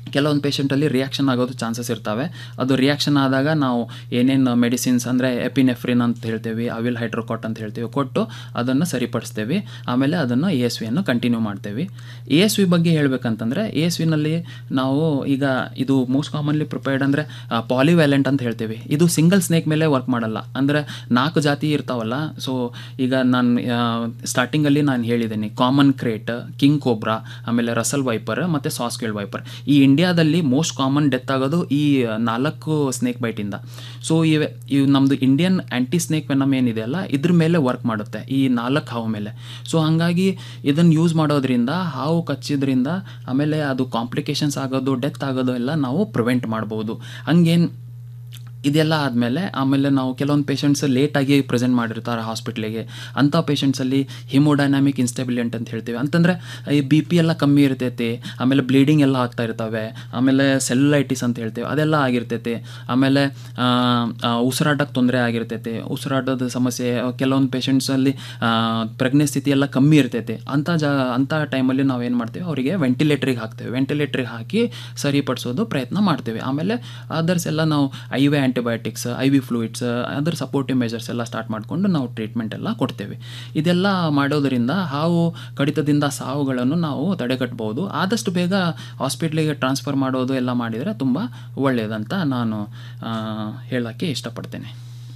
ಕೆಲವೊಂದು ಪೇಷಂಟಲ್ಲಿ ರಿಯಾಕ್ಷನ್ ಆಗೋದು ಚಾನ್ಸಸ್ ಇರ್ತವೆ ಅದು ರಿಯಾಕ್ಷನ್ ಆದಾಗ ನಾವು ಏನೇನು ಮೆಡಿಸಿನ್ಸ್ ಅಂದರೆ ಎಪಿನೆಫ್ರಿನ್ ಅಂತ ಹೇಳ್ತೇವೆ ಅವಿಲ್ ಹೈಡ್ರೋಕಾಟ್ ಅಂತ ಹೇಳ್ತೀವಿ ಕೊಟ್ಟು ಅದನ್ನು ಸರಿಪಡಿಸ್ತೇವೆ ಆಮೇಲೆ ಅದನ್ನು ಎ ಎಸ್ ವಿಯನ್ನು ಕಂಟಿನ್ಯೂ ಮಾಡ್ತೇವೆ ಎ ಎಸ್ ವಿ ಬಗ್ಗೆ ಹೇಳ್ಬೇಕಂತಂದರೆ ಎ ಎಸ್ ವಿನಲ್ಲಿ ನಾವು ಈಗ ಇದು ಮೋಸ್ಟ್ ಕಾಮನ್ಲಿ ಪ್ರಿಪೇರ್ಡ್ ಅಂದರೆ ಪಾಲಿವ್ಯಾಲೆಂಟ್ ಅಂತ ಹೇಳ್ತೇವೆ ಇದು ಸಿಂಗಲ್ ಸ್ನೇಕ್ ಮೇಲೆ ವರ್ಕ್ ಮಾಡಲ್ಲ ಅಂದರೆ ನಾಲ್ಕು ಜಾತಿ ಇರ್ತಾವಲ್ಲ ಸೊ ಈಗ ನಾನು ಸ್ಟಾರ್ಟಿಂಗಲ್ಲಿ ನಾನು ಹೇಳಿದ್ದೀನಿ ಕಾಮನ್ ಕ್ರೇಟ್ ಕಿಂಗ್ ಕೋಬ್ರಾ ಆಮೇಲೆ ರಸಲ್ ವೈಪರ್ ಮತ್ತು ಸಾಸ್ಕೇಲ್ ವೈಪರ್ ಈ ಇಂಡಿಯಾದಲ್ಲಿ ಮೋಸ್ಟ್ ಕಾಮನ್ ಡೆತ್ ಆಗೋದು ಈ ನಾಲ್ಕು ಸ್ನೇಕ್ ಬೈಟಿಂದ ಸೊ ಇವೆ ಇವು ನಮ್ಮದು ಇಂಡಿಯನ್ ಆ್ಯಂಟಿ ಸ್ನೇಕ್ ವೆನಮ್ ಏನಿದೆ ಅಲ್ಲ ಇದ್ರ ಮೇಲೆ ವರ್ಕ್ ಮಾಡುತ್ತೆ ಈ ನಾಲ್ಕು ಹಾವು ಮೇಲೆ ಸೊ ಹಾಗಾಗಿ ಇದನ್ನು ಯೂಸ್ ಮಾಡೋದ್ರಿಂದ ಹಾವು ಕಚ್ಚಿದ್ರಿಂದ ಆಮೇಲೆ ಅದು ಕಾಂಪ್ಲಿಕೇಶನ್ಸ್ ಆಗೋದು ಡೆತ್ ಆಗೋದು ಎಲ್ಲ ನಾವು ಪ್ರಿವೆಂಟ್ ಮಾಡ್ಬೋದು ಹಂಗೇನು ಇದೆಲ್ಲ ಆದಮೇಲೆ ಆಮೇಲೆ ನಾವು ಕೆಲವೊಂದು ಪೇಷಂಟ್ಸ್ ಲೇಟಾಗಿ ಪ್ರೆಸೆಂಟ್ ಮಾಡಿರ್ತಾರೆ ಹಾಸ್ಪಿಟ್ಲಿಗೆ ಅಂಥ ಪೇಷಂಟ್ಸಲ್ಲಿ ಹಿಮೋಡೈನಾಮಿಕ್ ಇನ್ಸ್ಟೆಬಿಲಿಯಂಟ್ ಅಂತ ಹೇಳ್ತೀವಿ ಅಂತಂದರೆ ಈ ಬಿ ಪಿ ಎಲ್ಲ ಕಮ್ಮಿ ಇರ್ತೈತಿ ಆಮೇಲೆ ಬ್ಲೀಡಿಂಗ್ ಎಲ್ಲ ಆಗ್ತಾ ಇರ್ತವೆ ಆಮೇಲೆ ಸೆಲ್ಯುಲೈಟಿಸ್ ಅಂತ ಹೇಳ್ತೀವಿ ಅದೆಲ್ಲ ಆಗಿರ್ತೈತಿ ಆಮೇಲೆ ಆ, ಆ, ಉಸಿರಾಟಕ್ಕೆ ತೊಂದರೆ ಆಗಿರ್ತೈತಿ ಉಸಿರಾಟದ ಸಮಸ್ಯೆ ಕೆಲವೊಂದು ಪೇಷಂಟ್ಸಲ್ಲಿ ಪ್ರೆಗ್ನೆನ್ಸಿ ಸ್ಥಿತಿ ಎಲ್ಲ ಕಮ್ಮಿ ಇರ್ತೈತಿ ಅಂಥ ಜಾ ಅಂಥ ಟೈಮಲ್ಲಿ ನಾವು ಏನು ಮಾಡ್ತೀವಿ ಅವರಿಗೆ ವೆಂಟಿಲೇಟ್ರಿಗೆ ಹಾಕ್ತೇವೆ ವೆಂಟಿಲೇಟ್ರಿಗೆ ಹಾಕಿ ಸರಿಪಡಿಸೋದು ಪ್ರಯತ್ನ ಮಾಡ್ತೇವೆ ಆಮೇಲೆ ಅದರ್ಸ್ ಎಲ್ಲ ನಾವು I V antibiotics I V fluids ಅದರ ಸಪೋರ್ಟಿವ್ ಮೆಜರ್ಸ್ ಎಲ್ಲ ಸ್ಟಾರ್ಟ್ ಮಾಡಿಕೊಂಡು ನಾವು ಟ್ರೀಟ್ಮೆಂಟ್ ಎಲ್ಲ ಕೊಡ್ತೇವೆ ಇದೆಲ್ಲ ಮಾಡೋದರಿಂದ ಹಾವು ಕಡಿತದಿಂದ ಸಾವುಗಳನ್ನು ನಾವು ತಡೆಗಟ್ಟಬಹುದು ಆದಷ್ಟು ಬೇಗ ಹಾಸ್ಪಿಟ್ಲಿಗೆ ಟ್ರಾನ್ಸ್ಫರ್ ಮಾಡೋದು ಎಲ್ಲ ಮಾಡಿದರೆ ತುಂಬ ಒಳ್ಳೆಯದಂತ ನಾನು ಆ, ಹೇಳೋಕ್ಕೆ ಇಷ್ಟಪಡ್ತೇನೆ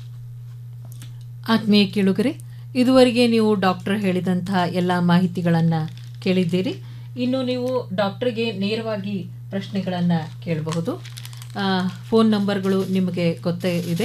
ಆತ್ಮೀಯ ಕೇಳುಗರೆ ಇದುವರೆಗೆ ನೀವು ಡಾಕ್ಟರ್ ಹೇಳಿದಂತಹ ಎಲ್ಲ ಮಾಹಿತಿಗಳನ್ನು ಕೇಳಿದ್ದೀರಿ ಇನ್ನು ನೀವು ಡಾಕ್ಟರ್ಗೆ ನೇರವಾಗಿ ಪ್ರಶ್ನೆಗಳನ್ನು ಕೇಳಬಹುದು ಆ, ಫೋನ್ ನಂಬರ್ಗಳು ನಿಮಗೆ ಗೊತ್ತೇ ಇದೆ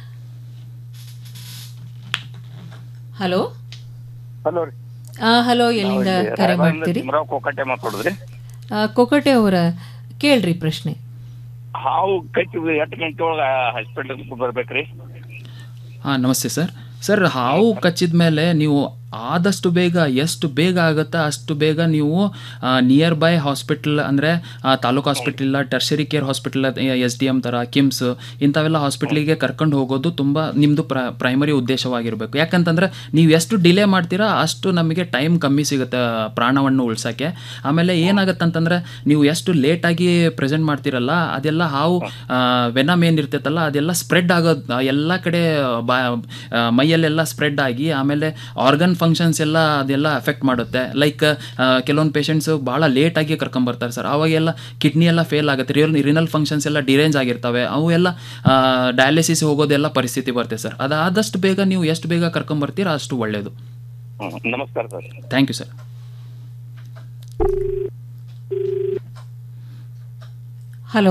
ಹಲೋ ಹಲೋ ರೀ ಆ, ಹಲೋ ಎಲ್ಲಿಂದ ಕರೆ ಮಾಡ್ತೀರಿ ಭೀಮರಾವ್ ಕೋಕಟ್ಟೆ ಮಾತಾಡೋದ್ರಿ ಆ, ಕೊಕಟೆ ಅವರ ಕೇಳ್ರಿ ಪ್ರಶ್ನೆ ಹಾವು ಕಚ್ಚಿ ಎಂಟು ಗಂಟೆ ಒಳಗೆ ಹಾಸ್ಪಿಟಲ್ ಬರ್ಬೇಕ್ರಿ ಹಾಂ ನಮಸ್ತೆ ಸರ್ ಸರ್ ಹಾವು ಕಚ್ಚಿದ ಮೇಲೆ ನೀವು ಆದಷ್ಟು ಬೇಗ ಎಷ್ಟು ಬೇಗ ಆಗುತ್ತಾ ಅಷ್ಟು ಬೇಗ ನೀವು ನಿಯರ್ ಬೈ ಹಾಸ್ಪಿಟಲ್ ಅಂದರೆ taluk hospital tertiary care hospital S D M ಥರ ಕಿಮ್ಸ್ ಇಂಥವೆಲ್ಲ ಹಾಸ್ಪಿಟ್ಲಿಗೆ ಕರ್ಕೊಂಡು ಹೋಗೋದು ತುಂಬ ನಿಮ್ಮದು ಪ್ರ ಪ್ರೈಮರಿ ಉದ್ದೇಶವಾಗಿರಬೇಕು ಯಾಕಂತಂದರೆ ನೀವು ಎಷ್ಟು ಡಿಲೇ ಮಾಡ್ತೀರಾ ಅಷ್ಟು ನಮಗೆ ಟೈಮ್ ಕಮ್ಮಿ ಸಿಗುತ್ತೆ ಪ್ರಾಣವನ್ನು ಉಳ್ಸೋಕ್ಕೆ ಆಮೇಲೆ ಏನಾಗುತ್ತೆ ಅಂತಂದರೆ ನೀವು ಎಷ್ಟು ಲೇಟಾಗಿ ಪ್ರೆಸೆಂಟ್ ಮಾಡ್ತೀರಲ್ಲ ಅದೆಲ್ಲ ಹಾವು ವೆನಮ್ ಏನಿರ್ತೈತಲ್ಲ ಅದೆಲ್ಲ ಸ್ಪ್ರೆಡ್ ಆಗೋದು ಎಲ್ಲ ಕಡೆ ಬಾ ಆ, ಮೈಯಲ್ಲೆಲ್ಲ ಸ್ಪ್ರೆಡ್ ಆಗಿ ಆಮೇಲೆ ಆರ್ಗನ್ ಫಂಕ್ಷನ್ಸ್ ಎಲ್ಲ ಅದೆಲ್ಲ ಎಫೆಕ್ಟ್ ಮಾಡುತ್ತೆ ಲೈಕ್ ಕೆಲವೊಂದು ಪೇಷಂಟ್ಸು ಭಾಳ ಲೇಟಾಗಿ ಕರ್ಕೊಂಬರ್ತಾರೆ ಸರ್ ಅವಾಗೆಲ್ಲ ಕಿಡ್ನಿ ಎಲ್ಲ ಫೇಲ್ ಆಗುತ್ತೆ ರಿಯಲ್ ರಿನಲ್ ಫಂಕ್ಷನ್ಸ್ ಎಲ್ಲ ಡಿರೇಂಜ್ ಆಗಿರ್ತವೆ ಅವು ಎಲ್ಲ ಡಯಾಲಿಸಿಸ್ ಹೋಗೋದೆಲ್ಲ ಪರಿಸ್ಥಿತಿ ಬರುತ್ತೆ ಸರ್ ಅದಾದಷ್ಟು ಬೇಗ ನೀವು ಎಷ್ಟು ಬೇಗ ಕರ್ಕೊಂಬರ್ತೀರಾ ಅಷ್ಟು ಒಳ್ಳೆಯದು ಹ್ಮ್. ನಮಸ್ಕಾರ sir thank you sir hello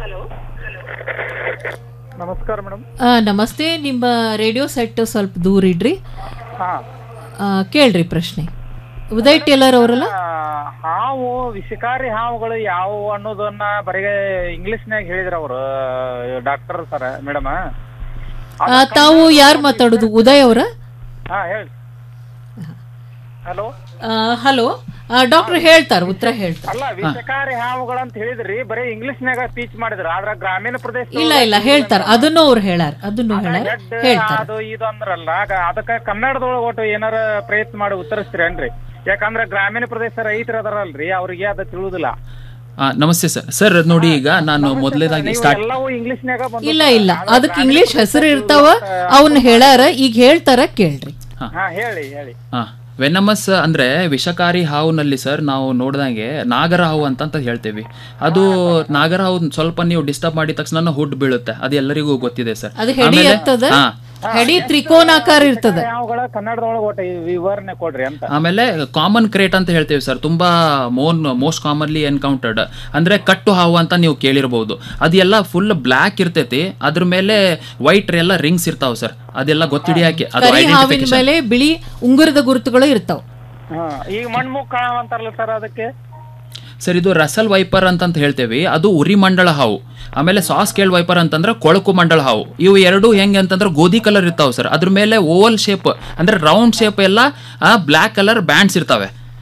ನಮಸ್ಕಾರ ಮೇಡಮ್ ಆ, ನಮಸ್ತೆ ನಿಮ್ಮ ರೇಡಿಯೋ ಸೆಟ್ ಸ್ವಲ್ಪ ದೂರ ಇಡ್ರಿ ಹಾ ಆ, ಕೇಳ್ರಿ ಪ್ರಶ್ನೆ ಉದಯ್ ಟೇಲರ್ ಅವರಲ್ಲ ಹಾವು ವಿಷಕಾರಿ ಹಾವುಗಳು ಯಾವುವು ಅನ್ನೋದನ್ನ ಬರೀ ಇಂಗ್ಲಿಷ್ನ್ಯಾಗ ಹೇಳಿದ್ರ ಅವರು ಡಾಕ್ಟರ್ ಸರ್ ಮೇಡಮ್ ಆ, ತಾವು ಯಾರು ಮಾತಾಡೋದು ಉದಯ್ ಅವರ ಹಾ ಹೇಳಿ ಹಲೋ ಹಲೋ ಡಾಕ್ಟರ್ ಹೇಳ್ತಾರೆ ಉತ್ತರ ಹೇಳ್ತಾರೆ ಅಲ್ಲ ವಿಷಕಾರಿ ಹಾವುಗಳಂತ ಹೇಳಿದ್ರಿ ಬರೀ ಇಂಗ್ಲಿಷ್ನ್ಯಾಗ ಟೀಚ್ ಮಾಡಿದ್ರ ಆದ್ರ ಗ್ರಾಮೀಣ ಪ್ರದೇಶ ಇಲ್ಲ ಇಲ್ಲ ಹೇಳ್ತಾರೆ ಅದನ್ನು ಅವ್ರು ಹೇಳಾರ ಅದನ್ನು ಹೇಳಾರ ಹೇಳ್ತಾರೆ ಅದು ಇದು ಅಂದ್ರಲ್ಲ ಆಗ ಅದಕ್ಕ ಕನ್ನಡದೊಳಗ ಒಟ್ಟು ಏನಾರ ಪ್ರಯತ್ನ ಮಾಡಿ ಉತ್ತರಿಸ್ತೀರೇನ್ರಿ ಯಾಕಂದ್ರ ಗ್ರಾಮೀಣ ಪ್ರದೇಶ ರೈತರ ಅದಾರಲ್ರಿ ಅವ್ರಿಗೆ ಅದು ತಿಳಿಯುದಿಲ್ಲ ಆ, ನಮಸ್ತೆ ಸರ್ ಸರ್ ನೋಡಿ ಈಗ ನಾನು ಮೊದಲೇದಾಗಿ ನೀವು ಸ್ಟಾರ್ಟ್ ಎಲ್ಲವೂ ಇಂಗ್ಲಿಷ್ನ್ಯಾಗ ಬಂದು ಇಲ್ಲ ಇಲ್ಲ ಅದಕ್ಕೆ ಇಂಗ್ಲಿಷ್ ಹೆಸರು ಇರ್ತಾವ ಅವನ್ನ ಹೇಳಾರ ಈಗ ಹೇಳ್ತಾರ ಕೇಳ್ರಿ ಹಾ ಹೇಳಿ ಹೇಳಿ ಹಾಂ ವೆನಮಸ್ ಅಂದರೆ ವಿಷಕಾರಿ ಹಾವುನಲ್ಲಿ ಸರ್ ನಾವು ನೋಡ್ದಂಗೆ ನಾಗರ ಹಾವು ಅಂತ ಅಂತ ಹೇಳ್ತೀವಿ ಅದು ನಾಗರ ಹಾವು ಸ್ವಲ್ಪ ನೀವು ಡಿಸ್ಟರ್ಬ್ ಮಾಡಿದ ತಕ್ಷಣ ಹುಡ್ ಬೀಳುತ್ತೆ ಅದು ಎಲ್ಲರಿಗೂ ಗೊತ್ತಿದೆ ಸರ್ ಅದು ಹೆಡಿ ಎತ್ತದ ಹಾಂ ಹೆಡಿ ತ್ರಿಕೋನಾಕಾರ ಇರ್ತದ ಹಾವುಗಳ ಕನ್ನಡದೊಳಗ ಒಟ್ಟು ವಿವರಣೆ ಕೊಡ್ರಿ ಅಂತ ಆಮೇಲೆ ಕಾಮನ್ ಕ್ರೇಟ್ ಅಂತ ಹೇಳ್ತೀವಿ ಸರ್ ತುಂಬಾ ಮೋನ್ ಮೋಸ್ಟ್ ಕಾಮನ್ಲಿ ಎನ್ಕೌಂಟರ್ಡ್ ಅಂದ್ರೆ ಕಟ್ಟು ಹಾವು ಅಂತ ನೀವು ಕೇಳಿರ್ಬೋದು ಅದೆಲ್ಲ ಫುಲ್ ಬ್ಲ್ಯಾಕ್ ಇರ್ತೈತಿ ಅದ್ರ ಮೇಲೆ ವೈಟ್ ಎಲ್ಲ ರಿಂಗ್ಸ್ ಇರ್ತಾವ ಸರ್ ಅದೆಲ್ಲ ಗೊತ್ತಿಡಿಯಾಕೆ ಅದು ಕರಿ ಹಾವಿನ ಐಡೆಂಟಿಫಿಕೇಶನ್ ಮೇಲೆ ಬಿಳಿ ಉಂಗುರದ ಗುರುತುಗಳು ಇರ್ತಾವ ಹಾ ಈಗ ಮಣ್ಮುಖ ಹಾವು ಅಂತಾರಲ್ಲ ಸರ್ ಅದಕ್ಕೆ ಸರ್ ಇದು ರಸಲ್ ವೈಪರ್ ಅಂತಂತ ಹೇಳ್ತೇವೆ ಅದು ಉರಿ ಮಂಡಳ ಹಾವು ಆಮೇಲೆ ಸಾಸ್ ಕೇಳ್ ವೈಪರ್ ಅಂತಂದ್ರೆ ಕೊಳಕು ಮಂಡಳ ಹಾವು ಇವು ಎರಡು ಹೆಂಗೆ ಅಂತಂದ್ರೆ ಗೋಧಿ ಕಲರ್ ಇರ್ತಾವೆ ಸರ್ ಅದ್ರ ಮೇಲೆ ಓವಲ್ ಶೇಪ್ ಅಂದ್ರೆ ರೌಂಡ್ ಶೇಪ್ ಎಲ್ಲ ಬ್ಲ್ಯಾಕ್ ಕಲರ್ ಬ್ಯಾಂಡ್ಸ್ ಇರ್ತಾವೆ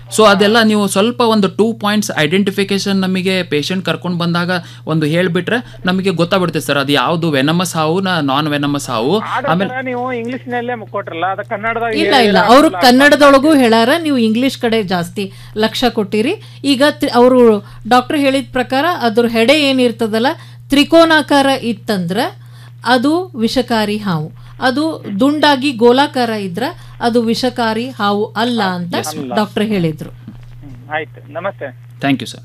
ಸೊ ಅದೆಲ್ಲ ನೀವು ಸ್ವಲ್ಪ ಒಂದು ಟೂ ಪಾಯಿಂಟ್ಸ್ ಐಡೆಂಟಿಫಿಕೇಶನ್ ನಮಗೆ ಪೇಷಂಟ್ ಕರ್ಕೊಂಡು ಬಂದಾಗ ಒಂದು ಹೇಳಿಬಿಟ್ರೆ ನಮಗೆ ಗೊತ್ತಾಗ್ಬಿಡುತ್ತೆ ಸರ್ ಅದು ಯಾವುದು ವೆನಮಸ್ ಹಾವು ನಾನ್ ವೆನಮಸ್ ಹಾವು ಆಮೇಲೆ ಆದ್ರೆ ನೀವು ಇಂಗ್ಲಿಷ್ ನಲ್ಲೇ ಕೊಟ್ರಲ್ಲ ಅದ ಕನ್ನಡದಾಗ ಇಲ್ಲ ಇಲ್ಲ ಅವರು ಕನ್ನಡದೊಳಗೂ ಹೇಳಾರ ನೀವು ಇಂಗ್ಲಿಷ್ ಕಡೆ ಜಾಸ್ತಿ ಲಕ್ಷ್ಯ ಕೊಟ್ಟಿರಿ ಈಗ ಅವರು ಡಾಕ್ಟರ್ ಹೇಳಿದ ಪ್ರಕಾರ ಅದ್ರ ಹೆಡೆ ಏನಿರ್ತದಲ್ಲ ತ್ರಿಕೋನಾಕಾರ ಇತ್ತಂದ್ರೆ ಅದು ವಿಷಕಾರಿ ಹಾವು ಅದು ದುಂಡಾಗಿ ಗೋಲಾಕಾರ ಇದ್ರ ಅದು ವಿಷಕಾರಿ ಹಾವು ಅಲ್ಲ ಅಂತ Yes, ma'am. ಡಾಕ್ಟರ್ ಹೇಳಿದ್ರು ಆಯ್ತು ನಮಸ್ತೆ thank you sir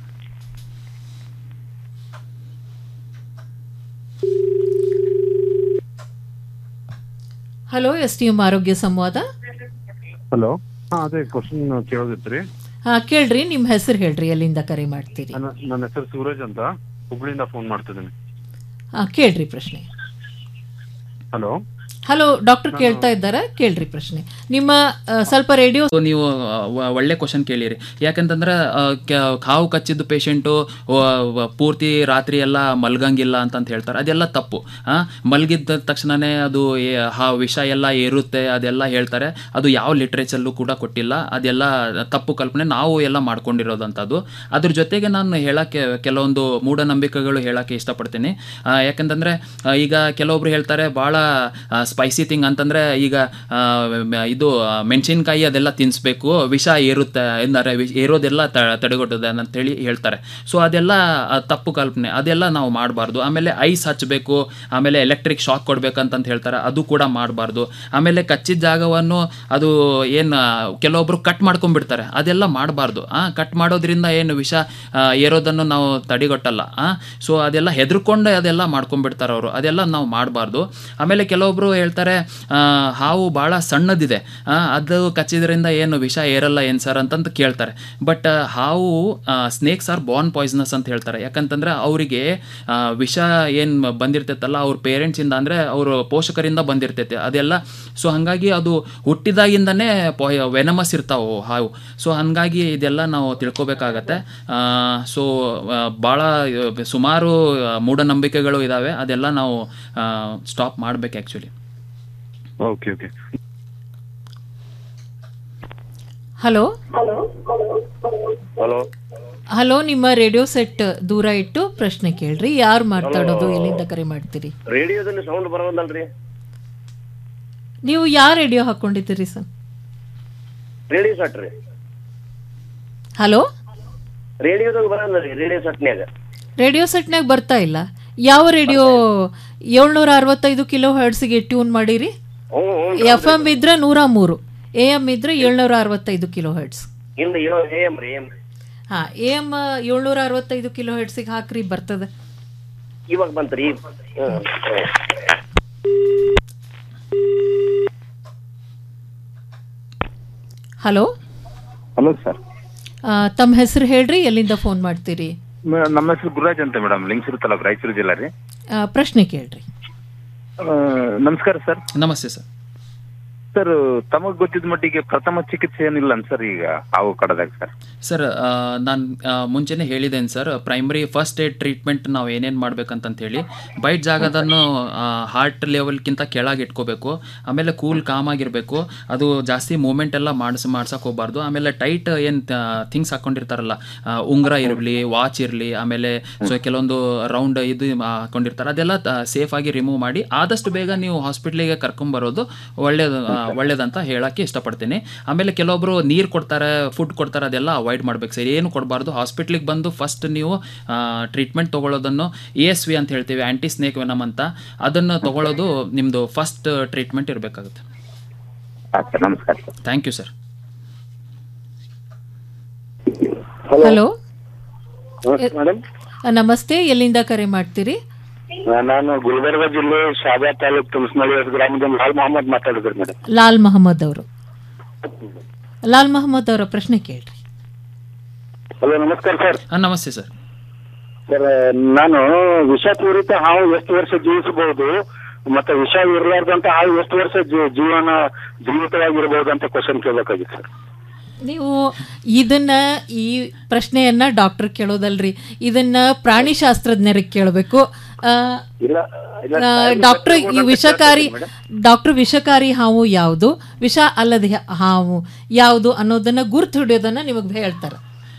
hello S T M ಆರೋಗ್ಯ ಸಂವಾದ ಹಲೋ ಹಾ ಅದೇ ಕ್ವಶನ್ ಕೇಳೋದಿತ್ರಿ ಹಾ ಕೇಳ್ರಿ ನಿಮ್ಮ ಹೆಸರು ಹೇಳ್ರಿ ಎಲ್ಲಿಂದ ಕರೆ ಮಾಡ್ತೀರಿ ನನ್ನ ನನ್ನ ಹೆಸರು ಸೂರಜ್ ಅಂತ ಹುಬ್ಳಿಯಿಂದ ಫೋನ್ ಮಾಡ್ತಿದ್ದೀನಿ ಹಾ ಕೇಳ್ರಿ ಪ್ರಶ್ನೆ ಹಲೋ ಹಲೋ ಡಾಕ್ಟರ್ ಕೇಳ್ತಾ ಇದ್ದಾರಾ ಕೇಳ್ರಿ ಪ್ರಶ್ನೆ ನಿಮ್ಮ ಆ, ಸ್ವಲ್ಪ ರೇಡಿಯೋ ಸೊ ನೀವು ಆ, ವ- ಒಳ್ಳೆ ಕ್ವಶನ್ ಕೇಳಿರಿ ಯಾಕಂತಂದ್ರೆ ಆ, ಕ- ಹಾವು ಕಚ್ಚಿದ್ದು ಪೇಷಂಟು ಪೂರ್ತಿ ರಾತ್ರಿ ಎಲ್ಲ ಮಲ್ಗಂಗಿಲ್ಲ ಅಂತಂತ ಹೇಳ್ತಾರೆ ಅದೆಲ್ಲ ತಪ್ಪು ಆ, ಮಲ್ಗಿದ್ದ ತಕ್ಷಣನೇ ಅದು ಏ- ಹಾ ವಿಷ ಎಲ್ಲ ಏರುತ್ತೆ ಅದೆಲ್ಲ ಹೇಳ್ತಾರೆ ಅದು ಯಾವ ಲಿಟ್ರೇಚರ್ಲ್ಲೂ ಕೂಡ ಕೊಟ್ಟಿಲ್ಲ ಅದೆಲ್ಲ ತಪ್ಪು ಕಲ್ಪನೆ ನಾವು ಎಲ್ಲ ಮಾಡ್ಕೊಂಡಿರೋದಂಥದ್ದು ಅದ್ರ ಜೊತೆಗೆ ನಾನು ಹೇಳಕ್ಕೆ ಕೆಲವೊಂದು ಮೂಢನಂಬಿಕೆಗಳು ಹೇಳಕ್ಕೆ ಇಷ್ಟಪಡ್ತೀನಿ ಆ, ಯಾಕಂತಂದ್ರೆ ಆ, ಈಗ ಕೆಲವೊಬ್ರು ಹೇಳ್ತಾರೆ ಭಾಳ ಸ್ಪೈಸಿ ಥಿಂಗ್ ಅಂತಂದ್ರೆ ಈಗ ಆ, ಮ- ಇದು ಆ, ಮೆಣಸಿನ್ಕಾಯಿ ಅದೆಲ್ಲ ತಿನ್ನಿಸ್ಬೇಕು ವಿಷ ಏರುತ್ತೆ ಎಂದರೆ ವಿಷ ಏರೋದೆಲ್ಲ ತ ತಡೆಗಟ್ಟುತ್ತೆ ಅಂತೇಳಿ ಹೇಳ್ತಾರೆ ಸೊ ಅದೆಲ್ಲ ಆ, ತಪ್ಪು ಕಲ್ಪನೆ ಅದೆಲ್ಲ ನಾವು ಮಾಡಬಾರ್ದು ಆಮೇಲೆ ಐಸ್ ಹಚ್ಚಬೇಕು ಆಮೇಲೆ ಎಲೆಕ್ಟ್ರಿಕ್ ಶಾಕ್ ಕೊಡ್ಬೇಕಂತಂತ ಹೇಳ್ತಾರೆ ಅದು ಕೂಡ ಮಾಡಬಾರ್ದು ಆಮೇಲೆ ಕಚ್ಚಿದ ಜಾಗವನ್ನು ಅದು ಏನು ಕೆಲವೊಬ್ರು ಕಟ್ ಮಾಡ್ಕೊಂಡ್ಬಿಡ್ತಾರೆ ಅದೆಲ್ಲ ಮಾಡಬಾರ್ದು ಕಟ್ ಮಾಡೋದ್ರಿಂದ ಏನು ವಿಷ ಆ, ಏರೋದನ್ನು ನಾವು ತಡೆಗಟ್ಟಲ್ಲ ಸೊ ಅದೆಲ್ಲ ಹೆದರ್ಕೊಂಡು ಅದೆಲ್ಲ ಮಾಡ್ಕೊಂಡ್ಬಿಡ್ತಾರೆ ಅವರು ಅದೆಲ್ಲ ನಾವು ಮಾಡಬಾರ್ದು ಆಮೇಲೆ ಕೆಲವೊಬ್ರು ಹೇಳ್ತಾರೆ ಆ, ಹಾವು ಭಾಳ ಸಣ್ಣದಿದೆ ಆ, ಅದು ಕಚ್ಚಿದ್ರಿಂದ ಏನು ವಿಷ ಏರಲ್ಲ ಏನು ಸರ್ ಅಂತಂತ ಕೇಳ್ತಾರೆ ಬಟ್ ಹಾವು ಸ್ನೇಕ್ಸ್ ಆರ್ ಬಾರ್ನ್ ಪಾಯ್ಸನಸ್ ಅಂತ ಹೇಳ್ತಾರೆ ಯಾಕಂತಂದ್ರೆ ಅವರಿಗೆ ವಿಷ ಏನು ಬಂದಿರ್ತೈತಲ್ಲ ಅವ್ರ ಪೇರೆಂಟ್ಸಿಂದ ಅಂದರೆ ಅವ್ರ ಪೋಷಕರಿಂದ ಬಂದಿರ್ತೈತೆ ಅದೆಲ್ಲ ಸೊ ಹಾಗಾಗಿ ಅದು ಹುಟ್ಟಿದಾಗಿಂದನೇ ಪಾಯ್ ವೆನಮಸ್ ಇರ್ತಾವೆ ಹಾವು ಸೊ ಹಾಗಾಗಿ ಇದೆಲ್ಲ ನಾವು ತಿಳ್ಕೊಬೇಕಾಗತ್ತೆ ಸೊ ಭಾಳ ಸುಮಾರು ಆ, ಮೂಢನಂಬಿಕೆಗಳು ಇದ್ದಾವೆ ಅದೆಲ್ಲ ನಾವು ಸ್ಟಾಪ್ ಮಾಡ್ಬೇಕು actually okay okay hello hello hello ನಿಮ್ಮ ರೇಡಿಯೋ ಸೆಟ್ ದೂರ ಇಟ್ಟು ಪ್ರಶ್ನೆ ಕೇಳ್ರಿ ಯಾರು ಮಾತಾಡೋದು ಎಲ್ಲಿಂದ ಕರೆ ಮಾಡ್ತೀರಿ ರೇಡಿಯೋದಲ್ಲಿ ಸೌಂಡ್ ಬರೋದಲ್ರಿ ನೀವು ಯಾವ ರೇಡಿಯೋ ಹಾಕೊಂಡಿದ್ದೀರಿ ಸರ್ ರೇಡಿಯೋ ಸಟ್ ರೀ ಹಲೋ ರೇಡಿಯೋದಾಗ ಬರೋದಲ್ರಿ ರೇಡಿಯೋ ಸಟ್ನ್ಯಾಗ ರೇಡಿಯೋ ಸೆಟ್ನಾಗ ಬರ್ತಾ ಇಲ್ಲ ಯಾವ ರೇಡಿಯೋ ಏಳ್ನೂರ ಅರವತ್ತೈದು ಕಿಲೋ ಹರ್ಡ್ಸ್ಗೆ ಟ್ಯೂನ್ ಮಾಡಿರಿ ಎಫ್ ಎಂ ಇದ್ರೆ ನೂರ ಮೂರು ಎ ಎಂ ಇದ್ರೆ ಏಳ್ನೂರ ಅರವತ್ತೈದು ಕಿಲೋ ಹರ್ಡ್ಸ್ ಇಲ್ಲ ಏನೋ ಏಮ್ ರೀ ಏಮ್ ಹಾ ಎ ಎಂ ಏಳ್ನೂರ ಅರವತ್ತೈದು ಕಿಲೋ ಹರ್ಡ್ಸಿಗೆ ಹಾಕ್ರಿ ಬರ್ತದೆ ಇವಾಗ ಬಂತ್ರಿ ಹ್ಮ್. ಹಲೋ ಹಲೋ ಸರ್ ಆ, ತಮ್ಮ ಹೆಸರು ಹೇಳ್ರಿ ಎಲ್ಲಿಂದ ಫೋನ್ ಮಾಡ್ತೀರಿ ನಮ್ಮ ಹೆಸರು ಗುರುರಾಜ್ ಅಂತ ಮೇಡಮ್ ಲಿಂಗಸೂರು ತಾಲೂಕು ರಾಯಚೂರು ಜಿಲ್ಲಾ ರೀ ಆ, ಪ್ರಶ್ನೆ ಕೇಳ್ರಿ ಆ, ನಮಸ್ಕಾರ ಸರ್ ನಮಸ್ತೆ ಸರ್ ಸರ್ ತಮಗ್ ಗೊತ್ತಿದ್ದ ಮಟ್ಟಿಗೆ ಪ್ರಥಮ ಚಿಕಿತ್ಸೆ ಏನಿಲ್ಲ ಸರ್ ಈಗ ಹಾವು ಕಡದಾಗ ಸರ್ ಸರ್ ನಾನು ಮುಂಚೆನೇ ಹೇಳಿದ್ದೇನೆ sir primary first aid treatment ನಾವು ಏನೇನು ಮಾಡ್ಬೇಕಂತಂತ ಹೇಳಿ ಬೈಟ್ ಜಾಗದನ್ನು ಹಾರ್ಟ್ ಲೆವೆಲ್ಗಿಂತ ಕೆಳಗೆ ಇಟ್ಕೋಬೇಕು ಆಮೇಲೆ ಕೂಲ್ ಕಾಮ್ ಆಗಿರಬೇಕು ಅದು ಜಾಸ್ತಿ ಮೂಮೆಂಟ್ ಎಲ್ಲ ಮಾಡಿಸ್ ಮಾಡ್ಸಕ್ಕೆ ಹೋಗ್ಬಾರ್ದು ಆಮೇಲೆ ಟೈಟ್ ಏನು ಥಿಂಗ್ಸ್ ಹಾಕೊಂಡಿರ್ತಾರಲ್ಲ ಆ, ಉಂಗುರ ಇರಲಿ ವಾಚ್ ಇರಲಿ ಆಮೇಲೆ ಸೊ ಕೆಲವೊಂದು ರೌಂಡ್ ಇದು ಹಾಕೊಂಡಿರ್ತಾರೆ ಅದೆಲ್ಲ ಸೇಫ್ ಆಗಿ ರಿಮೂವ್ ಮಾಡಿ ಆದಷ್ಟು ಬೇಗ ನೀವು ಹಾಸ್ಪಿಟ್ಲಿಗೆ ಕರ್ಕೊಂಬರೋದು ಒಳ್ಳೇದು ಆ, ಒಳ್ಳೇದಂತ ಹೇಳಕ್ಕೆ ಇಷ್ಟಪಡ್ತೀನಿ ಆಮೇಲೆ ಕೆಲವೊಬ್ರು ನೀರು ಕೊಡ್ತಾರೆ ಫುಡ್ ಕೊಡ್ತಾರೆ ಅದೆಲ್ಲ ಅವಾಯ್ಡ್ ಮಾಡ್ಬೇಕು ಸರ್ ಏನು ಕೊಡಬಾರ್ದು ಹಾಸ್ಪಿಟ್ಲಿಗೆ ಬಂದು ಫಸ್ಟ್ ನೀವು ಟ್ರೀಟ್ಮೆಂಟ್ ತೊಗೊಳ್ಳೋದನ್ನು ಎ ಎಸ್ ವಿ ಅಂತ ಹೇಳ್ತೀವಿ ಆ್ಯಂಟಿ ಸ್ನೇಕ್ ವೆನಮ್ ಅಂತ ಅದನ್ನು ತೊಗೊಳ್ಳೋದು ನಿಮ್ಮದು ಫಸ್ಟ್ ಟ್ರೀಟ್ಮೆಂಟ್ ಇರಬೇಕಾಗುತ್ತೆ ನಮಸ್ಕಾರ thank you sir hello madam ನಮಸ್ತೆ ಎಲ್ಲಿಂದ ಕರೆ ಮಾಡ್ತೀರಿ ನಾನು ಗುಲ್ಬರ್ಗ ಜಿಲ್ಲೆ ಶಾಬಾದ್ ತಾಲೂಕ್ ತುಳಸನಳ್ಳಿ ಗ್ರಾಮದಿಂದ ಲಾಲ್ ಮೊಹಮ್ಮದ್ ಮಾತಾಡಿದ್ರಿ ಮೇಡಮ್ ಲಾಲ್ ಮಹಮ್ಮದ್ ಅವರು ಲಾಲ್ ಮಹಮ್ಮದ್ ಅವರ ಪ್ರಶ್ನೆ ಕೇಳ್ರಿ ಹಲೋ ನಮಸ್ಕಾರ ಸರ್ ನಮಸ್ತೆ ಸರ್ ಸರ್ ನಾನು ವಿಷಪೂರಿತ ಹಾವು ಎಷ್ಟು ವರ್ಷ ಜೀವಿಸಬಹುದು ಮತ್ತೆ ವಿಷ ಇರಲಾರ್ದಂತ ಹಾವು ಎಷ್ಟು ವರ್ಷ ಜೀ- ಜೀವನ ಜೀವಿತವಾಗಿರ್ಬೋದು ಅಂತ ಕ್ವಶನ್ ಕೇಳಬೇಕಾಗಿತ್ತು ಸರ್ ನೀವು ಇದನ್ನ ಈ ಪ್ರಶ್ನೆಯನ್ನ ಡಾಕ್ಟರ್ ಕೇಳೋದಲ್ರಿ ಇದನ್ನ ಪ್ರಾಣಿಶಾಸ್ತ್ರಜ್ಞರಿಗೆ ಕೇಳಬೇಕು ಆ, ಇಲ್ಲ ಇಲ್ಲ ಆ, side ಡಾಕ್ಟರ್ effect ಈ ಅಂತ ವಿಷಕಾರಿ ಕೇಳ್ತೀನಿ madam. ಡಾಕ್ಟರ್ ವಿಷಕಾರಿ ಹಾವು ಯಾವುದು ವಿಷ ಅಲ್ಲದ ಹಾ- ಹಾವು ಯಾವುದು ಅನ್ನೋದನ್ನ ಗುರ್ತು ಹಿಡಿಯೋದನ್ನ ನಿಮಗೆ ಹೇಳ್ತಾರೆ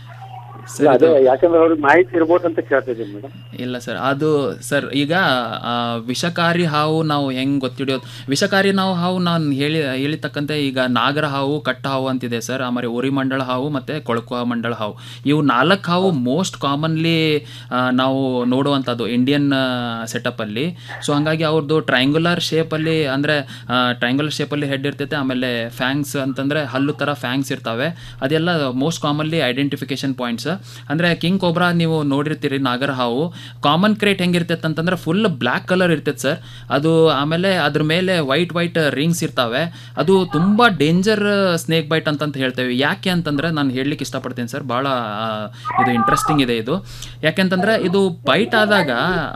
ಇಲ್ಲ ಅದೇ ಯಾಕಂದ್ರೆ ಅವ್ರಿಗೆ ಮಾಹಿತಿ ಇರ್ಬೋದು ಅಂತ ಕೇಳ್ತಿದ್ದೀನಿ ಮೇಡಮ್ ಇಲ್ಲ ಸರ್ ಅದು ಸರ್ ಈಗ ಆ, ವಿಷಕಾರಿ ಹಾವು ನಾವು ಹೆಂಗೆ ಗೊತ್ತಿಡಿಯೋದು ವಿಷಕಾರಿ ನಾವು ಹಾವು ನಾನು ಹೇಳಿ ಹೇಳಿತಕ್ಕಂತೆ ಈಗ ನಾಗರ ಹಾವು ಕಟ್ಟ ಹಾವು ಅಂತಿದೆ ಸರ್ ಆಮೇಲೆ ಉರಿ ಮಂಡಳ ಹಾವು ಮತ್ತು ಕೊಳಕು ಮಂಡಳ ಹಾವು ಇವು ನಾಲ್ಕು ಹಾವು ಮೋಸ್ಟ್ ಕಾಮನ್ಲಿ ನಾವು ನೋಡುವಂಥದ್ದು ಇಂಡಿಯನ್ ಸೆಟಪ್ಪಲ್ಲಿ ಸೊ ಹಂಗಾಗಿ ಅವ್ರದ್ದು ಟ್ರಯಾಂಗುಲರ್ ಶೇಪಲ್ಲಿ ಅಂದರೆ ಟ್ರಯಾಂಗುಲರ್ ಶೇಪಲ್ಲಿ ಹೆಡ್ ಇರ್ತೈತೆ ಆಮೇಲೆ ಫ್ಯಾಂಗ್ಸ್ ಅಂತಂದರೆ ಹಲ್ಲು ಥರ ಫ್ಯಾಂಗ್ಸ್ ಇರ್ತವೆ ಅದೆಲ್ಲ ಮೋಸ್ಟ್ ಕಾಮನ್ಲಿ ಐಡೆಂಟಿಫಿಕೇಶನ್ ಪಾಯಿಂಟ್ಸ್ ಅಂದರೆ ಕಿಂಗ್ ಕೋಬ್ರಾ ನೀವು ನೋಡಿರ್ತೀರಿ ನಾಗರ ಹಾವು ಕಾಮನ್ ಕ್ರೇಟ್ ಹೆಂಗಿರ್ತೈತೆ ಅಂತಂದ್ರೆ ಫುಲ್ ಬ್ಲ್ಯಾಕ್ ಕಲರ್ ಇರ್ತೈತೆ ಸರ್ ಅದು ಆಮೇಲೆ ಅದ್ರ ಮೇಲೆ ವೈಟ್ ವೈಟ್ ರಿಂಗ್ಸ್ ಇರ್ತಾವೆ ಅದು ತುಂಬ ಡೇಂಜರ್ ಸ್ನೇಕ್ ಬೈಟ್ ಅಂತಂತ ಹೇಳ್ತೇವೆ ಯಾಕೆ ಅಂತಂದ್ರೆ ನಾನು ಹೇಳಲಿಕ್ಕೆ ಇಷ್ಟಪಡ್ತೀನಿ ಸರ್ ಭಾಳ ಆ, ಇದು ಇಂಟ್ರೆಸ್ಟಿಂಗ್ ಇದೆ ಇದು ಯಾಕೆಂತಂದ್ರೆ ಇದು ಬೈಟ್ ಆದಾಗ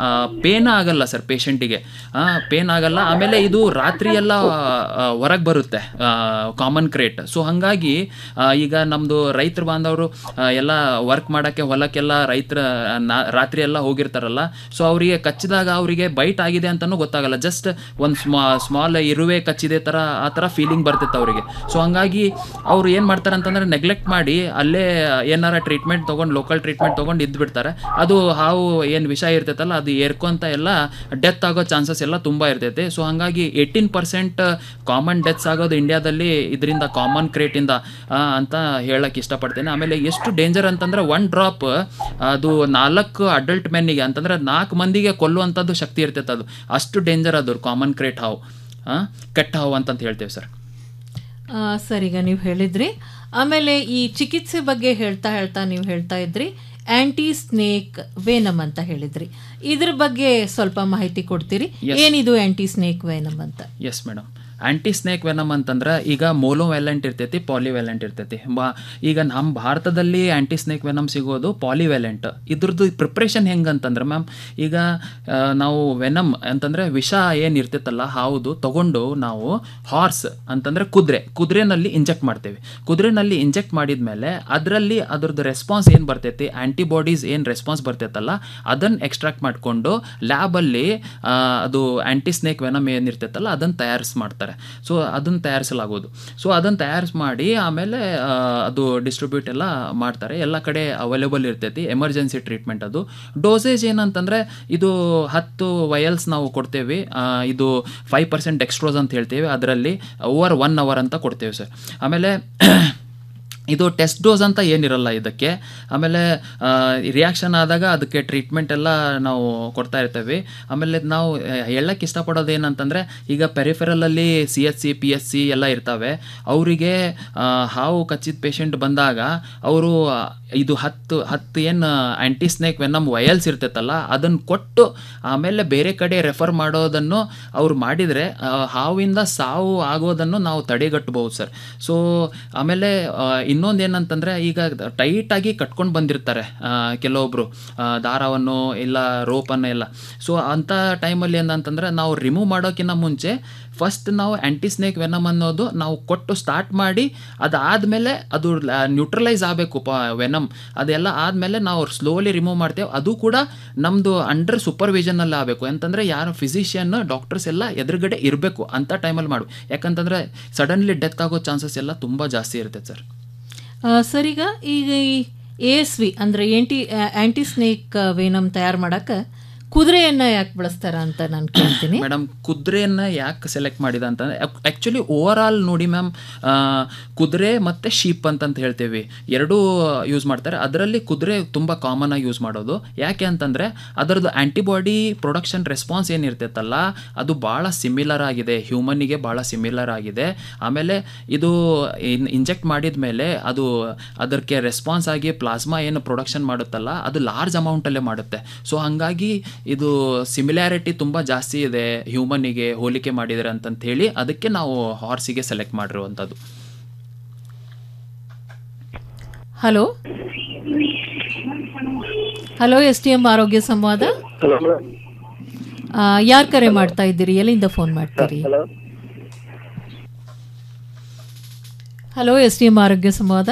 ಪೇನ್ ಆಗಲ್ಲ ಸರ್ ಪೇಷಂಟಿಗೆ ಪೇನ್ ಆಗಲ್ಲ ಆಮೇಲೆ ಇದು ರಾತ್ರಿ ಎಲ್ಲ ಹೊರಗೆ ಬರುತ್ತೆ ಕಾಮನ್ ಕ್ರೇಟ್ ಸೊ ಹಾಗಾಗಿ ಆ, ಈಗ ನಮ್ಮದು ರೈತರು ಬಾಂಧವರು ಎಲ್ಲ ವರ್ಕ್ ಮಾಡೋಕ್ಕೆ ಹೊಲಕ್ಕೆಲ್ಲ ರೈತರ ರಾತ್ರಿ ಎಲ್ಲ ಹೋಗಿರ್ತಾರಲ್ಲ ಸೊ ಅವರಿಗೆ ಕಚ್ಚಿದಾಗ ಅವರಿಗೆ ಬೈಟ್ ಆಗಿದೆ ಅಂತಲೂ ಗೊತ್ತಾಗಲ್ಲ ಜಸ್ಟ್ ಒಂದು ಸ್ಮಾ ಸ್ಮಾಲ್ ಇರುವೆ ಕಚ್ಚಿದೆ ಥರ ಆ ಥರ ಫೀಲಿಂಗ್ ಬರ್ತಿತ್ತು ಅವರಿಗೆ ಸೊ ಹಂಗಾಗಿ ಅವ್ರು ಏನು ಮಾಡ್ತಾರೆ ಅಂತಂದ್ರೆ ನೆಗ್ಲೆಕ್ಟ್ ಮಾಡಿ ಅಲ್ಲೇ ಏನಾರ ಟ್ರೀಟ್ಮೆಂಟ್ ತೊಗೊಂಡು ಲೋಕಲ್ ಟ್ರೀಟ್ಮೆಂಟ್ ತೊಗೊಂಡು ಇದ್ದು ಬಿಡ್ತಾರೆ ಅದು ಹಾವು ಏನು ವಿಷ ಇರ್ತೈತಲ್ಲ ಅದು ಏರ್ಕೊಂತ ಎಲ್ಲ ಡೆತ್ ಆಗೋ ಚಾನ್ಸಸ್ ಎಲ್ಲ ತುಂಬ ಇರ್ತೈತೆ ಸೊ ಹಂಗಾಗಿ ಏಯ್ಟೀನ್ ಪರ್ಸೆಂಟ್ ಕಾಮನ್ ಡೆತ್ಸ್ ಆಗೋದು ಇಂಡಿಯಾದಲ್ಲಿ ಇದರಿಂದ ಕಾಮನ್ ಕ್ರೇಟಿಂದ ಅಂತ ಹೇಳಕ್ಕೆ ಇಷ್ಟಪಡ್ತೇನೆ ಆಮೇಲೆ ಎಷ್ಟು ಡೇಂಜರ್ ಅಂತಂದ್ರೆ ಒನ್ ಡ್ರಾಪ್ ಅದು ನಾಲ್ಕು ಅಡಲ್ಟ್ ಮೆನ್ನಿಗೆ ಅಂತಂದ್ರೆ ನಾಲ್ಕು ಮಂದಿಗೆ ಕೊಲ್ಲುವಂಥದ್ದು ಶಕ್ತಿ ಇರ್ತೈತೆ ಅದು ಅಷ್ಟು ಡೇಂಜರ್ ಅದು ಕಾಮನ್ ಕ್ರೇಟ್ ಹಾವು ಆ, ಕೆಟ್ಟ ಹಾವು ಅಂತಂತ ಹೇಳ್ತೇವೆ ಸರ್ ಆ, ಸರ್ ಈಗ ನೀವು ಹೇಳಿದ್ರಿ ಆಮೇಲೆ ಈ ಚಿಕಿತ್ಸೆ ಬಗ್ಗೆ ಹೇಳ್ತಾ ಹೇಳ್ತಾ ನೀವು ಹೇಳ್ತಾ ಇದ್ರಿ ಆಂಟಿ ಸ್ನೇಕ್ ವೇನಮ್ ಅಂತ ಹೇಳಿದ್ರಿ ಇದ್ರ ಬಗ್ಗೆ ಸ್ವಲ್ಪ ಮಾಹಿತಿ ಕೊಡ್ತೀರಿ Yes. ಏನಿದು ಆಂಟಿ ಸ್ನೇಕ್ ವೇನಮ್ ಅಂತ yes madam anti snake venom ಅಂತಂದ್ರೆ ಈಗ ಮೋಲೋವೆಲೆಂಟ್ ಇರ್ತೈತಿ ಪಾಲಿವೆಲೆಂಟ್ ಇರ್ತೈತಿ ಬಾ ಈಗ ನಮ್ಮ ಭಾರತದಲ್ಲಿ ಆಂಟಿ ಸ್ನೇಕ್ ವೆನಮ್ ಸಿಗೋದು ಪಾಲಿವೆಲೆಂಟ್ ಇದ್ರದ್ದು ಪ್ರಿಪ್ರೇಷನ್ ಹೆಂಗೆ ಅಂತಂದ್ರೆ ಮ್ಯಾಮ್ ಈಗ ಆ, ನಾವು ವೆನಮ್ ಅಂತಂದ್ರೆ ವಿಷ ಏನು ಇರ್ತೈತಲ್ಲ ಹೌದು ತಗೊಂಡು ನಾವು ಹಾರ್ಸ್ ಅಂತಂದ್ರೆ ಕುದುರೆ ಕುದುರೆನಲ್ಲಿ ಇಂಜೆಕ್ಟ್ ಮಾಡ್ತೇವೆ ಕುದುರೆನಲ್ಲಿ ಇಂಜೆಕ್ಟ್ ಮಾಡಿದ ಮೇಲೆ ಅದರಲ್ಲಿ ಅದ್ರದ್ದು ರೆಸ್ಪಾನ್ಸ್ ಏನು ಬರ್ತೈತಿ ಆಂಟಿಬಾಡೀಸ್ ಏನು ರೆಸ್ಪಾನ್ಸ್ ಬರ್ತೈತಲ್ಲ ಅದನ್ನು ಎಕ್ಸ್ಟ್ರಾಕ್ಟ್ ಮಾಡಿಕೊಂಡು ಲ್ಯಾಬಲ್ಲಿ ಅದು ಆಂಟಿ ಸ್ನೇಕ್ ವೆನಮ್ ಏನಿರ್ತೈತಲ್ಲ ಅದನ್ನು ತಯಾರಿಸಿ ಮಾಡ್ತಾರೆ ಸೊ ಅದನ್ನು ತಯಾರಿಸಲಾಗೋದು ಸೊ ಅದನ್ನು ತಯಾರಿಸಿ ಮಾಡಿ ಆಮೇಲೆ ಆ, ಅದು ಡಿಸ್ಟ್ರಿಬ್ಯೂಟ್ ಎಲ್ಲ ಮಾಡ್ತಾರೆ ಎಲ್ಲ ಕಡೆ ಅವೈಲೇಬಲ್ ಇರ್ತೈತಿ ಎಮರ್ಜೆನ್ಸಿ ಟ್ರೀಟ್ಮೆಂಟ್ ಅದು ಡೋಸೇಜ್ ಏನಂತಂದರೆ ಇದು ಹತ್ತು ವಯಲ್ಸ್ ನಾವು ಕೊಡ್ತೇವೆ ಆ, ಇದು ಫೈವ್ ಪರ್ಸೆಂಟ್ ಎಕ್ಸ್ಟ್ರೋಸ್ ಅಂತ ಹೇಳ್ತೇವೆ ಅದರಲ್ಲಿ ಓವರ್ ಒನ್ ಅವರ್ ಅಂತ ಕೊಡ್ತೇವೆ ಸರ್ ಆಮೇಲೆ ಇದು ಟೆಸ್ಟ್ ಡೋಸ್ ಅಂತ ಏನಿರಲ್ಲ ಇದಕ್ಕೆ ಆಮೇಲೆ ರಿಯಾಕ್ಷನ್ ಆದಾಗ ಅದಕ್ಕೆ ಟ್ರೀಟ್ಮೆಂಟ್ ಎಲ್ಲ ನಾವು ಕೊಡ್ತಾ ಇರ್ತೇವೆ ಆಮೇಲೆ ನಾವು ಆ, ಹೇಳಕ್ಕೆ ಇಷ್ಟಪಡೋದು ಏನಂತಂದರೆ ಈಗ ಪೆರಿಫೆರಲಲ್ಲಿ C H C P S C ಎಲ್ಲ ಇರ್ತವೆ ಅವರಿಗೆ ಹಾವು ಕಚ್ಚಿದ ಪೇಷಂಟ್ ಬಂದಾಗ ಅವರು ಇದು ಹತ್ತು ಹತ್ತು ಏನು ಆ್ಯಂಟಿ ಸ್ನೇಕ್ ವೆನಮ್ ವಯಲ್ಸ್ ಇರ್ತೈತಲ್ಲ ಅದನ್ನು ಕೊಟ್ಟು ಆಮೇಲೆ ಬೇರೆ ಕಡೆ ರೆಫರ್ ಮಾಡೋದನ್ನು ಅವ್ರು ಮಾಡಿದರೆ ಹಾವಿಂದ ಸಾವು ಆಗೋದನ್ನು ನಾವು ತಡೆಗಟ್ಟಬಹುದು ಸರ್ ಸೊ ಆಮೇಲೆ ಇನ್ನೊಂದು ಏನಂತಂದರೆ ಈಗ ಟೈಟಾಗಿ ಕಟ್ಕೊಂಡು ಬಂದಿರ್ತಾರೆ ಆ, ಕೆಲವೊಬ್ರು ಆ, ದಾರವನ್ನು ಇಲ್ಲ ರೋಪನ್ನು ಎಲ್ಲ ಸೊ ಅಂಥ ಟೈಮಲ್ಲಿ ಏನಂತಂದರೆ ನಾವು ರಿಮೂವ್ ಮಾಡೋಕ್ಕಿಂತ ಮುಂಚೆ ಫಸ್ಟ್ ನಾವು ಆ್ಯಂಟಿ ಸ್ನೇಕ್ ವೆನಮ್ ಅನ್ನೋದು ನಾವು ಕೊಟ್ಟು ಸ್ಟಾರ್ಟ್ ಮಾಡಿ ಅದಾದಮೇಲೆ ಅದು ನ್ಯೂಟ್ರಲೈಸ್ ಆಗಬೇಕು ಪ ವೆನಮ್ ಅದೆಲ್ಲ ಆದಮೇಲೆ ನಾವು ಸ್ಲೋಲಿ ರಿಮೂವ್ ಮಾಡ್ತೇವೆ ಅದು ಕೂಡ ನಮ್ಮದು ಅಂಡರ್ ಸೂಪರ್ವಿಷನಲ್ಲಿ ಆಗಬೇಕು ಅಂತಂದರೆ ಯಾರು ಫಿಸಿಷಿಯನ್ ಡಾಕ್ಟರ್ಸ್ ಎಲ್ಲ ಎದುರುಗಡೆ ಇರಬೇಕು ಅಂಥ ಟೈಮಲ್ಲಿ ಮಾಡು ಯಾಕಂತಂದರೆ ಸಡನ್ಲಿ ಡೆತ್ ಆಗೋ ಚಾನ್ಸಸ್ ಎಲ್ಲ ತುಂಬ ಜಾಸ್ತಿ ಇರುತ್ತೆ ಸರ್ ಆ, ಸರ್ ಈಗ ಈಗ ಎ ಎಸ್ ವಿ ಅಂದರೆ ಆಂಟಿ ಆಂಟಿ ಸ್ನೇಕ್ ವೇನಮ್ ತಯಾರು ಮಾಡಕ್ಕೆ ಕುದುರೆಯನ್ನ ಯಾಕೆ ಬಳಸ್ತಾರ ಅಂತ ನಾನು ಕೇಳ್ತೀನಿ ಮೇಡಮ್ ಕುದುರೆಯನ್ನು ಯಾಕೆ ಸೆಲೆಕ್ಟ್ ಮಾಡಿದ ಅಂತಂದರೆ ಆ್ಯಕ್ಚುಲಿ ಓವರ್ ಆಲ್ ನೋಡಿ ಮ್ಯಾಮ್ ಕುದುರೆ ಮತ್ತು ಶೀಪ್ ಅಂತಂತ ಹೇಳ್ತೇವೆ ಎರಡೂ ಯೂಸ್ ಮಾಡ್ತಾರೆ ಅದರಲ್ಲಿ ಕುದುರೆ ತುಂಬ ಕಾಮನ್ ಆಗಿ ಯೂಸ್ ಮಾಡೋದು ಯಾಕೆ ಅಂತಂದರೆ ಅದರದ್ದು ಆ್ಯಂಟಿಬಾಡಿ ಪ್ರೊಡಕ್ಷನ್ ರೆಸ್ಪಾನ್ಸ್ ಏನಿರ್ತೈತಲ್ಲ ಅದು ಭಾಳ ಸಿಮಿಲರ್ ಆಗಿದೆ ಹ್ಯೂಮನ್ನಿಗೆ ಭಾಳ ಸಿಮಿಲರ್ ಆಗಿದೆ ಆಮೇಲೆ ಇದು ಇನ್ ಇಂಜೆಕ್ಟ್ ಮಾಡಿದ ಮೇಲೆ ಅದು ಅದಕ್ಕೆ ರೆಸ್ಪಾನ್ಸ್ ಆಗಿ ಪ್ಲಾಸ್ಮಾ ಏನು ಪ್ರೊಡಕ್ಷನ್ ಮಾಡುತ್ತಲ್ಲ ಅದು ಲಾರ್ಜ್ ಅಮೌಂಟಲ್ಲೇ ಮಾಡುತ್ತೆ ಸೊ ಹಾಗಾಗಿ ಇದು ಸಿಮಿಲ್ಯಾರಿಟಿ ತುಂಬ ಜಾಸ್ತಿ ಇದೆ ಹ್ಯೂಮನ್ನಿಗೆ ಹೋಲಿಕೆ ಮಾಡಿದರೆ ಅಂತಂತ ಹೇಳಿ ಅದಕ್ಕೆ ನಾವು ಹಾರ್ಸಿಗೆ ಸೆಲೆಕ್ಟ್ ಮಾಡಿರುವಂಥದ್ದು hello hello S T M ಆರೋಗ್ಯ ಸಂವಾದ ಯಾರು ಕರೆ ಮಾಡ್ತಾ ಇದ್ದೀರಿ ಎಲ್ಲಿಂದ ಫೋನ್ ಮಾಡ್ತೀರಿ ಹಲೋ ಎಸ್ ಟಿ ಎಂ ಆರೋಗ್ಯ ಸಂವಾದ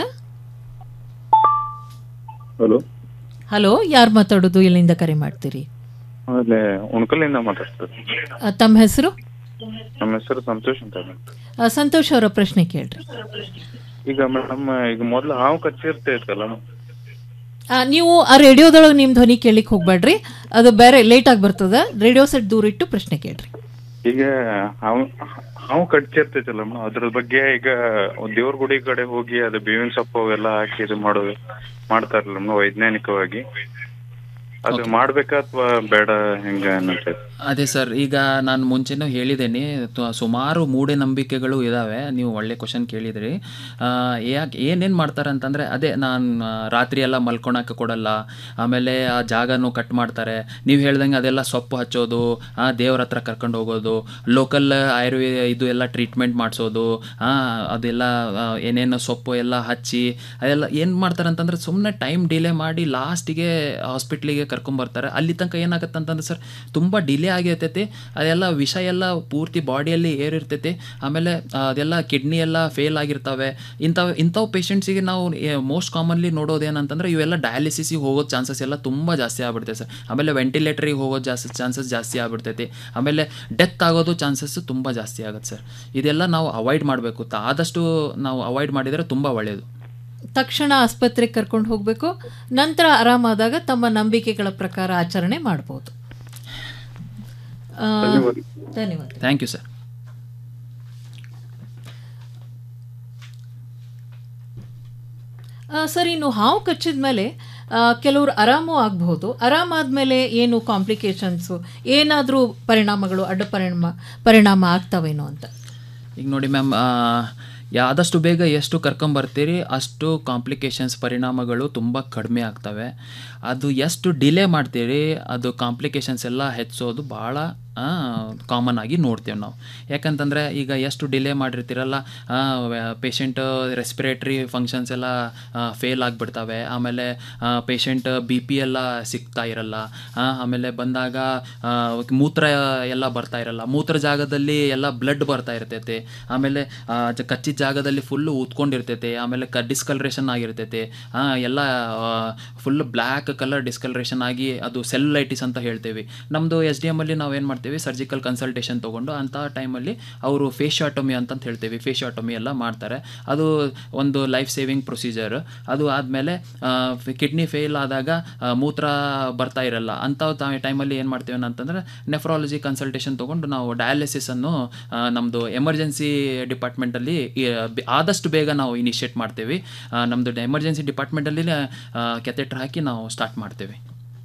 ಹಲೋ ಹಲೋ ಯಾರು ಮಾತಾಡೋದು ಎಲ್ಲಿಂದ ಕರೆ ಮಾಡ್ತೀರಿ ಆಮೇಲೆ ಉಣ್ಕಲಿಂದ ಮಾತಾಡ್ತಾರೆ ಆ, ತಮ್ಮ ಹೆಸರು ನಮ್ಮ ಹೆಸರು ಸಂತೋಷ್ ಅಂತ ಮೇಡಮ್ ಆ, ಸಂತೋಷ್ ಅವರ ಪ್ರಶ್ನೆ ಕೇಳ್ರಿ ಈಗ ಮೇಡಮ್ ಈಗ ಮೊದ್ಲು ಹಾವು ಕಚ್ಚಿರ್ತಾ ಇತ್ತಲ್ಲ ಆ, ನೀವು ಆ ರೇಡಿಯೋದೊಳಗೆ ನಿಮ್ಮ ಧ್ವನಿ ಕೇಳಿಕ್ ಹೋಗ್ಬೇಡ್ರಿ ಅದು ಬೇರೆ ಲೇಟಾಗಿ ಬರ್ತದ ರೇಡಿಯೋ ಸೆಟ್ ದೂರ ಇಟ್ಟು ಪ್ರಶ್ನೆ ಕೇಳ್ರಿ ಈಗ ಹಾವು ಹಾವು ಕಚ್ಚಿರ್ತೈತಲ್ಲ ಮೇಡಮ್ ಅದ್ರ ಬಗ್ಗೆ ಈಗ ದೇವ್ರ ಗುಡಿ ಕಡೆ ಹೋಗಿ ಅದು ಬೇವಿನ ಸೊಪ್ಪು ಅವೆಲ್ಲ ಹಾಕಿ ಇದು ಮಾಡೋದು ಮಾಡ್ತಾರಲ್ಲ ಮೇಡಮ್ ವೈಜ್ಞಾನಿಕವಾಗಿ ಅದು ಮಾಡ್ಬೇಕಾ ಅಥವಾ ಬೇಡ ಹೆಂಗ ಅನ್ನತ್ತೆ ಅದೇ ಸರ್ ಈಗ ನಾನು ಮುಂಚೆನೂ ಹೇಳಿದ್ದೇನೆ ತು- ಸುಮಾರು ಮೂಢನಂಬಿಕೆಗಳು ಇದ್ದಾವೆ ನೀವು ಒಳ್ಳೆ ಕ್ವಶನ್ ಕೇಳಿದ್ರಿ ಆ, ಯಾಕೆ ಏನೇನು ಮಾಡ್ತಾರೆ ಅಂತಂದರೆ ಅದೇ ನಾನು ರಾತ್ರಿ ಎಲ್ಲ ಮಲ್ಕೊಳಕ್ಕೆ ಕೊಡಲ್ಲ ಆಮೇಲೆ ಆ ಜಾಗನೂ ಕಟ್ ಮಾಡ್ತಾರೆ ನೀವು ಹೇಳ್ದಂಗೆ ಅದೆಲ್ಲ ಸೊಪ್ಪು ಹಚ್ಚೋದು ಆ ದೇವ್ರ ಹತ್ರ ಕರ್ಕೊಂಡು ಹೋಗೋದು ಲೋಕಲ್ ಆಯುರ್ವೇದ ಇದು ಎಲ್ಲ ಟ್ರೀಟ್ಮೆಂಟ್ ಮಾಡಿಸೋದು ಅದೆಲ್ಲ ಆ, ಏನೇನು ಸೊಪ್ಪು ಎಲ್ಲ ಹಚ್ಚಿ ಅದೆಲ್ಲ ಏನು ಮಾಡ್ತಾರೆ ಅಂತಂದ್ರೆ ಸುಮ್ಮನೆ ಟೈಮ್ ಡಿಲೇ ಮಾಡಿ ಲಾಸ್ಟಿಗೆ ಹಾಸ್ಪಿಟ್ಲಿಗೆ ಕರ್ಕೊಂಬರ್ತಾರೆ ಅಲ್ಲಿ ತನಕ ಏನಾಗುತ್ತೆ ಅಂತಂದ್ರೆ ಸರ್ ತುಂಬ ಡಿಲೇ ಆಗಿರ್ತೈತಿ ಅದೆಲ್ಲ ವಿಷ ಎಲ್ಲ ಪೂರ್ತಿ ಬಾಡಿಯಲ್ಲಿ ಏರಿರ್ತೈತಿ ಆಮೇಲೆ ಆ, ಅದೆಲ್ಲ ಕಿಡ್ನಿ ಎಲ್ಲ ಫೇಲ್ ಆಗಿರ್ತವೆ ಇಂಥವು ಇಂಥವು ಪೇಷಂಟ್ಸಿಗೆ ನಾವು ಮೋಸ್ಟ್ ಕಾಮನ್ಲಿ ನೋಡೋದೇನಂತಂದ್ರೆ ಇವೆಲ್ಲ ಡಯಾಲಿಸಿಸಿಗೆ ಹೋಗೋ ಚಾನ್ಸಸ್ ಎಲ್ಲ ತುಂಬ ಜಾಸ್ತಿ ಆಗ್ಬಿಡ್ತೈತೆ ಸರ್ ಆಮೇಲೆ ವೆಂಟಿಲೇಟರಿಗೆ ಹೋಗೋ ಜಾಸ್ತಿ ಚಾನ್ಸಸ್ ಜಾಸ್ತಿ ಆಗ್ಬಿಡ್ತೈತಿ ಆಮೇಲೆ ಡೆತ್ ಆಗೋದು ಚಾನ್ಸಸ್ ತುಂಬ ಜಾಸ್ತಿ ಆಗುತ್ತೆ ಸರ್ ಇದೆಲ್ಲ ನಾವು ಅವಾಯ್ಡ್ ಮಾಡಬೇಕು ಆದಷ್ಟು ನಾವು ಅವಾಯ್ಡ್ ಮಾಡಿದರೆ ತುಂಬ ಒಳ್ಳೆಯದು ತಕ್ಷಣ ಆಸ್ಪತ್ರೆಗೆ ಕರ್ಕೊಂಡು ಹೋಗಬೇಕು ನಂತರ ಆರಾಮಾದಾಗ ತಮ್ಮ ನಂಬಿಕೆಗಳ ಪ್ರಕಾರ ಆಚರಣೆ ಮಾಡ್ಬೋದು ಆ, ಧನ್ಯವಾದ ಥ್ಯಾಂಕ್ ಯು ಸರ್ ಆ, ಸರ್ ಇನ್ನು ಹಾವು ಕಚ್ಚಿದ ಮೇಲೆ ಕೆಲವರು ಆರಾಮೂ ಆಗಬಹುದು ಆರಾಮಾದ್ಮೇಲೆ ಏನು ಕಾಂಪ್ಲಿಕೇಶನ್ಸು ಏನಾದರೂ ಪರಿಣಾಮಗಳು ಅಡ್ಡ ಪರಿಣಾಮ ಪರಿಣಾಮ ಆಗ್ತಾವೇನೋ ಅಂತ ಈಗ ನೋಡಿ ಮ್ಯಾಮ್ ಆದಷ್ಟು ಬೇಗ ಎಷ್ಟು ಕರ್ಕೊಂಬರ್ತೀರಿ ಅಷ್ಟು ಕಾಂಪ್ಲಿಕೇಶನ್ಸ್ ಪರಿಣಾಮಗಳು ತುಂಬ ಕಡಿಮೆ ಆಗ್ತವೆ ಅದು ಎಷ್ಟು ಡಿಲೇ ಮಾಡ್ತೀರಿ ಅದು ಕಾಂಪ್ಲಿಕೇಶನ್ಸ್ ಎಲ್ಲ ಹೆಚ್ಚೋದು ಭಾಳ ಕಾಮನ್ ಆಗಿ ನೋಡ್ತೇವೆ ನಾವು ಯಾಕಂತಂದರೆ ಈಗ ಎಷ್ಟು ಡಿಲೇ ಮಾಡಿರ್ತೀರಲ್ಲ ಪೇಷಂಟ್ ರೆಸ್ಪಿರೇಟ್ರಿ ಫಂಕ್ಷನ್ಸ್ ಎಲ್ಲ ಫೇಲ್ ಆಗಿಬಿಡ್ತವೆ ಆಮೇಲೆ ಪೇಷಂಟ್ ಬಿ ಪಿ ಎಲ್ಲ ಸಿಗ್ತಾ ಇರಲ್ಲ ಆ, ಆಮೇಲೆ ಬಂದಾಗ ಆ, ಮೂತ್ರ ಎಲ್ಲ ಬರ್ತಾ ಇರಲ್ಲ ಮೂತ್ರ ಜಾಗದಲ್ಲಿ ಎಲ್ಲ ಬ್ಲಡ್ ಬರ್ತಾ ಇರ್ತೈತೆ ಆಮೇಲೆ ಆ, ಜ- ಕಚ್ಚಿದ ಜಾಗದಲ್ಲಿ ಫುಲ್ಲು ಊದ್ಕೊಂಡಿರ್ತೈತೆ ಆಮೇಲೆ ಕ ಡಿಸ್ಕಲರೇಷನ್ ಆಗಿರ್ತೈತೆ ಆ, ಎಲ್ಲ ಫುಲ್ ಬ್ಲ್ಯಾಕ್ ಕಲರ್ ಡಿಸ್ಕಲರೇಷನ್ ಆಗಿ ಅದು ಸೆಲ್ಯುಲೈಟಿಸ್ ಅಂತ ಹೇಳ್ತೇವೆ ನಮ್ಮದು ಎಸ್ ಡಿ ಎಮ್ಮಲ್ಲಿ ನಾವು ಏನು ಮಾಡ್ತೀವಿ ಸರ್ಜಿಕಲ್ ಕನ್ಸಲ್ಟೇಷನ್ ತೊಗೊಂಡು ಅಂಥ ಟೈಮಲ್ಲಿ ಅವರು ಫೇಶಿಯಾಟೊಮಿ ಅಂತಂತ ಹೇಳ್ತೇವೆ ಫೇಶಿಯಾಟೊಮಿ ಎಲ್ಲ ಮಾಡ್ತಾರೆ ಅದು ಒಂದು ಲೈಫ್ ಸೇವಿಂಗ್ ಪ್ರೊಸೀಜರ್ ಅದು ಆದಮೇಲೆ ಕಿಡ್ನಿ ಫೇಲ್ ಆದಾಗ ಆ, ಮೂತ್ರ ಬರ್ತಾ ಇರಲ್ಲ ಅಂಥ ಟೈಮಲ್ಲಿ ಏನು ಮಾಡ್ತೀವಿ ಅಂತಂದರೆ ನೆಫ್ರಾಲಜಿ ಕನ್ಸಲ್ಟೇಷನ್ ತೊಗೊಂಡು ನಾವು ಡಯಾಲಿಸಿಸನ್ನು ನಮ್ಮದು ಎಮರ್ಜೆನ್ಸಿ ಡಿಪಾರ್ಟ್ಮೆಂಟಲ್ಲಿ ಆದಷ್ಟು ಬೇಗ ನಾವು ಇನಿಷಿಯೇಟ್ ಮಾಡ್ತೇವೆ ಆ, ನಮ್ಮದು ಎಮರ್ಜೆನ್ಸಿ ಡಿಪಾರ್ಟ್ಮೆಂಟಲ್ಲಿ ಕೆಥೆಟ್ರ್ ಹಾಕಿ ನಾವು ಸ್ಟಾರ್ಟ್ ಮಾಡ್ತೇವೆ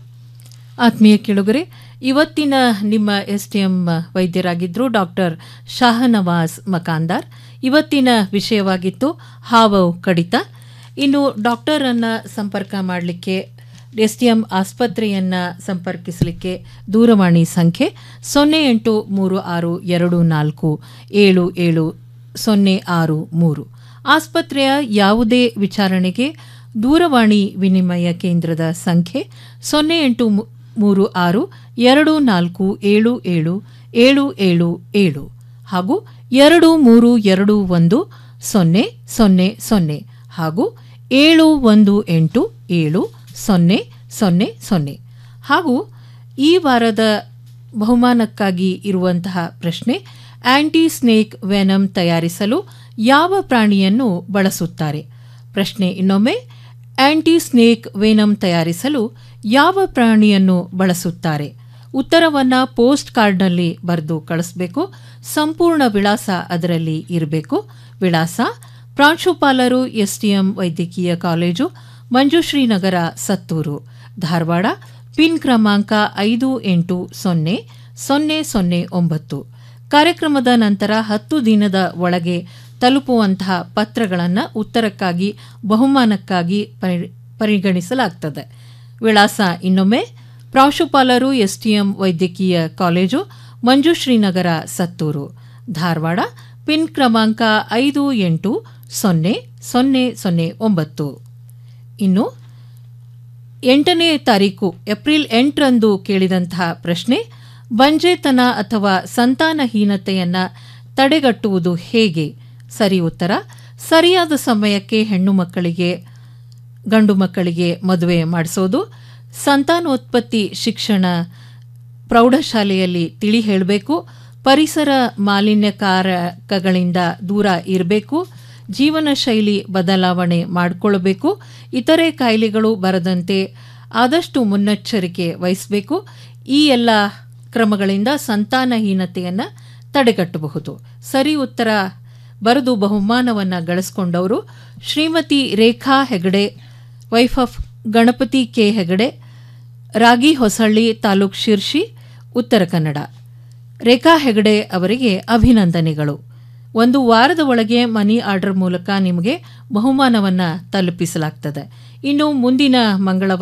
ಆತ್ಮೀಯ ಕೇಳುಗರೆ ಇವತ್ತಿನ ನಿಮ್ಮ ಎಸ್ ಟಿ ಎಂ ವೈದ್ಯರಾಗಿದ್ದರು ಡಾಕ್ಟರ್ ಶಾಹನವಾಜ್ ಮಕಾಂದಾರ್ ಇವತ್ತಿನ ವಿಷಯವಾಗಿತ್ತು ಹಾವು ಕಡಿತ ಇನ್ನು ಡಾಕ್ಟರನ್ನು ಸಂಪರ್ಕ ಮಾಡಲಿಕ್ಕೆ ಎಸ್ ಟಿ ಎಂ ಆಸ್ಪತ್ರೆಯನ್ನು ಸಂಪರ್ಕಿಸಲಿಕ್ಕೆ ದೂರವಾಣಿ ಸಂಖ್ಯೆ ಸೊನ್ನೆ ಎಂಟು ಮೂರು ಆರು ಎರಡು ನಾಲ್ಕು ಏಳು ಏಳು ಸೊನ್ನೆ ಆರು ಮೂರು ಆಸ್ಪತ್ರೆಯ ಯಾವುದೇ ವಿಚಾರಣೆಗೆ ದೂರವಾಣಿ ವಿನಿಮಯ ಕೇಂದ್ರದ ಸಂಖ್ಯೆ ಸೊನ್ನೆ ಎಂಟು ಮು- ಮೂರು ಆರು ಎರಡು ನಾಲ್ಕು ಏಳು ಏಳು ಏಳು ಏಳು ಏಳು ಹಾಗೂ ಎರಡು ಮೂರು ಎರಡು ಒಂದು ಸೊನ್ನೆ ಸೊನ್ನೆ ಸೊನ್ನೆ ಹಾಗೂ ಏಳು ಒಂದು ಎಂಟು ಏಳು ಸೊನ್ನೆ ಸೊನ್ನೆ ಸೊನ್ನೆ ಹಾಗೂ ಈ ವಾರದ ಬಹುಮಾನಕ್ಕಾಗಿ ಇರುವಂತಹ ಪ್ರಶ್ನೆ ಆಂಟಿ ಸ್ನೇಕ್ ವೆನಮ್ ತಯಾರಿಸಲು ಯಾವ ಪ್ರಾಣಿಯನ್ನು ಬಳಸುತ್ತಾರೆ ಪ್ರಶ್ನೆ ಇನ್ನೊಮ್ಮೆ ಆಂಟಿ ಸ್ನೇಕ್ ವೇನಮ್ ತಯಾರಿಸಲು ಯಾವ ಪ್ರಾಣಿಯನ್ನು ಬಳಸುತ್ತಾರೆ ಉತ್ತರವನ್ನು ಪೋಸ್ಟ್ ಕಾರ್ಡ್ನಲ್ಲಿ ಬರೆದು ಕಳಿಸ್ಬೇಕು ಸಂಪೂರ್ಣ ವಿಳಾಸ ಅದರಲ್ಲಿ ಇರಬೇಕು ವಿಳಾಸ ಪ್ರಾಂಶುಪಾಲರು ಎಸ್ಟಿಎಂ ವೈದ್ಯಕೀಯ ಕಾಲೇಜು ಮಂಜುಶ್ರೀ ನಗರ ಸತ್ತೂರು ಧಾರವಾಡ ಪಿನ್ ಕ್ರಮಾಂಕ ಐದು ಎಂಟು ಸೊನ್ನೆ ಸೊನ್ನೆ ಸೊನ್ನೆ ಒಂಬತ್ತು ಕಾರ್ಯಕ್ರಮದ ನಂತರ ಹತ್ತು ದಿನದ ಒಳಗೆ ತಲುಪುವಂತಹ ಪತ್ರಗಳನ್ನು ಉತ್ತರಕ್ಕಾಗಿ ಬಹುಮಾನಕ್ಕಾಗಿ ಪರಿ ಪರಿಗಣಿಸಲಾಗ್ತದೆ ವಿಳಾಸ ಇನ್ನೊಮ್ಮೆ ಪ್ರಾಂಶುಪಾಲರು ಎಸ್ಟಿಎಂ ವೈದ್ಯಕೀಯ ಕಾಲೇಜು ಮಂಜುಶ್ರೀನಗರ ಸತ್ತೂರು ಧಾರವಾಡ ಪಿನ್ ಕ್ರಮಾಂಕ ಐದು ಎಂಟು ಸೊನ್ನೆ ಸೊನ್ನೆ ಸೊನ್ನೆ ಒಂಬತ್ತು ಇನ್ನು ಎಂಟನೇ ತಾರೀಕು ಏಪ್ರಿಲ್ ಎಂಟರಂದು ಕೇಳಿದಂತಹ ಪ್ರಶ್ನೆ ಬಂಜೆತನ ಅಥವಾ ಸಂತಾನಹೀನತೆಯನ್ನು ತಡೆಗಟ್ಟುವುದು ಹೇಗೆ ಸರಿ ಉತ್ತರ ಸರಿಯಾದ ಸಮಯಕ್ಕೆ ಹೆಣ್ಣು ಮಕ್ಕಳಿಗೆ ಗಂಡು ಮಕ್ಕಳಿಗೆ ಮದುವೆ ಮಾಡಿಸೋದು ಸಂತಾನೋತ್ಪತ್ತಿ ಶಿಕ್ಷಣ ಪ್ರೌಢಶಾಲೆಯಲ್ಲಿ ತಿಳಿ ಹೇಳಬೇಕು ಪರಿಸರ ಮಾಲಿನ್ಯಕಾರಕಗಳಿಂದ ದೂರ ಇರಬೇಕು ಜೀವನ ಶೈಲಿ ಬದಲಾವಣೆ ಮಾಡಿಕೊಳ್ಬೇಕು ಇತರೆ ಕಾಯಿಲೆಗಳು ಬರದಂತೆ ಆದಷ್ಟು ಮುನ್ನೆಚ್ಚರಿಕೆ ವಹಿಸಬೇಕು ಈ ಎಲ್ಲ ಕ್ರಮಗಳಿಂದ ಸಂತಾನಹೀನತೆಯನ್ನು ತಡೆಗಟ್ಟಬಹುದು ಸರಿ ಉತ್ತರ ಬರೆದು ಬಹುಮಾನವನ್ನು ಗಳಿಸ್ಕೊಂಡವರು Shrimati Rekha Hegde wife of Ganapati K Hegde Ragi Hosalli taluk Sirsi Uttara Kannada ರೇಖಾ ಹೆಗಡೆ ಅವರಿಗೆ ಅಭಿನಂದನೆಗಳು ಒಂದು ವಾರದ ಒಳಗೆ ಮನಿ ಆರ್ಡರ್ ಮೂಲಕ ನಿಮಗೆ ಬಹುಮಾನವನ್ನು ತಲುಪಿಸಲಾಗ್ತದೆ ಇನ್ನು ಮುಂದಿನ ಮಂಗಳವಾರ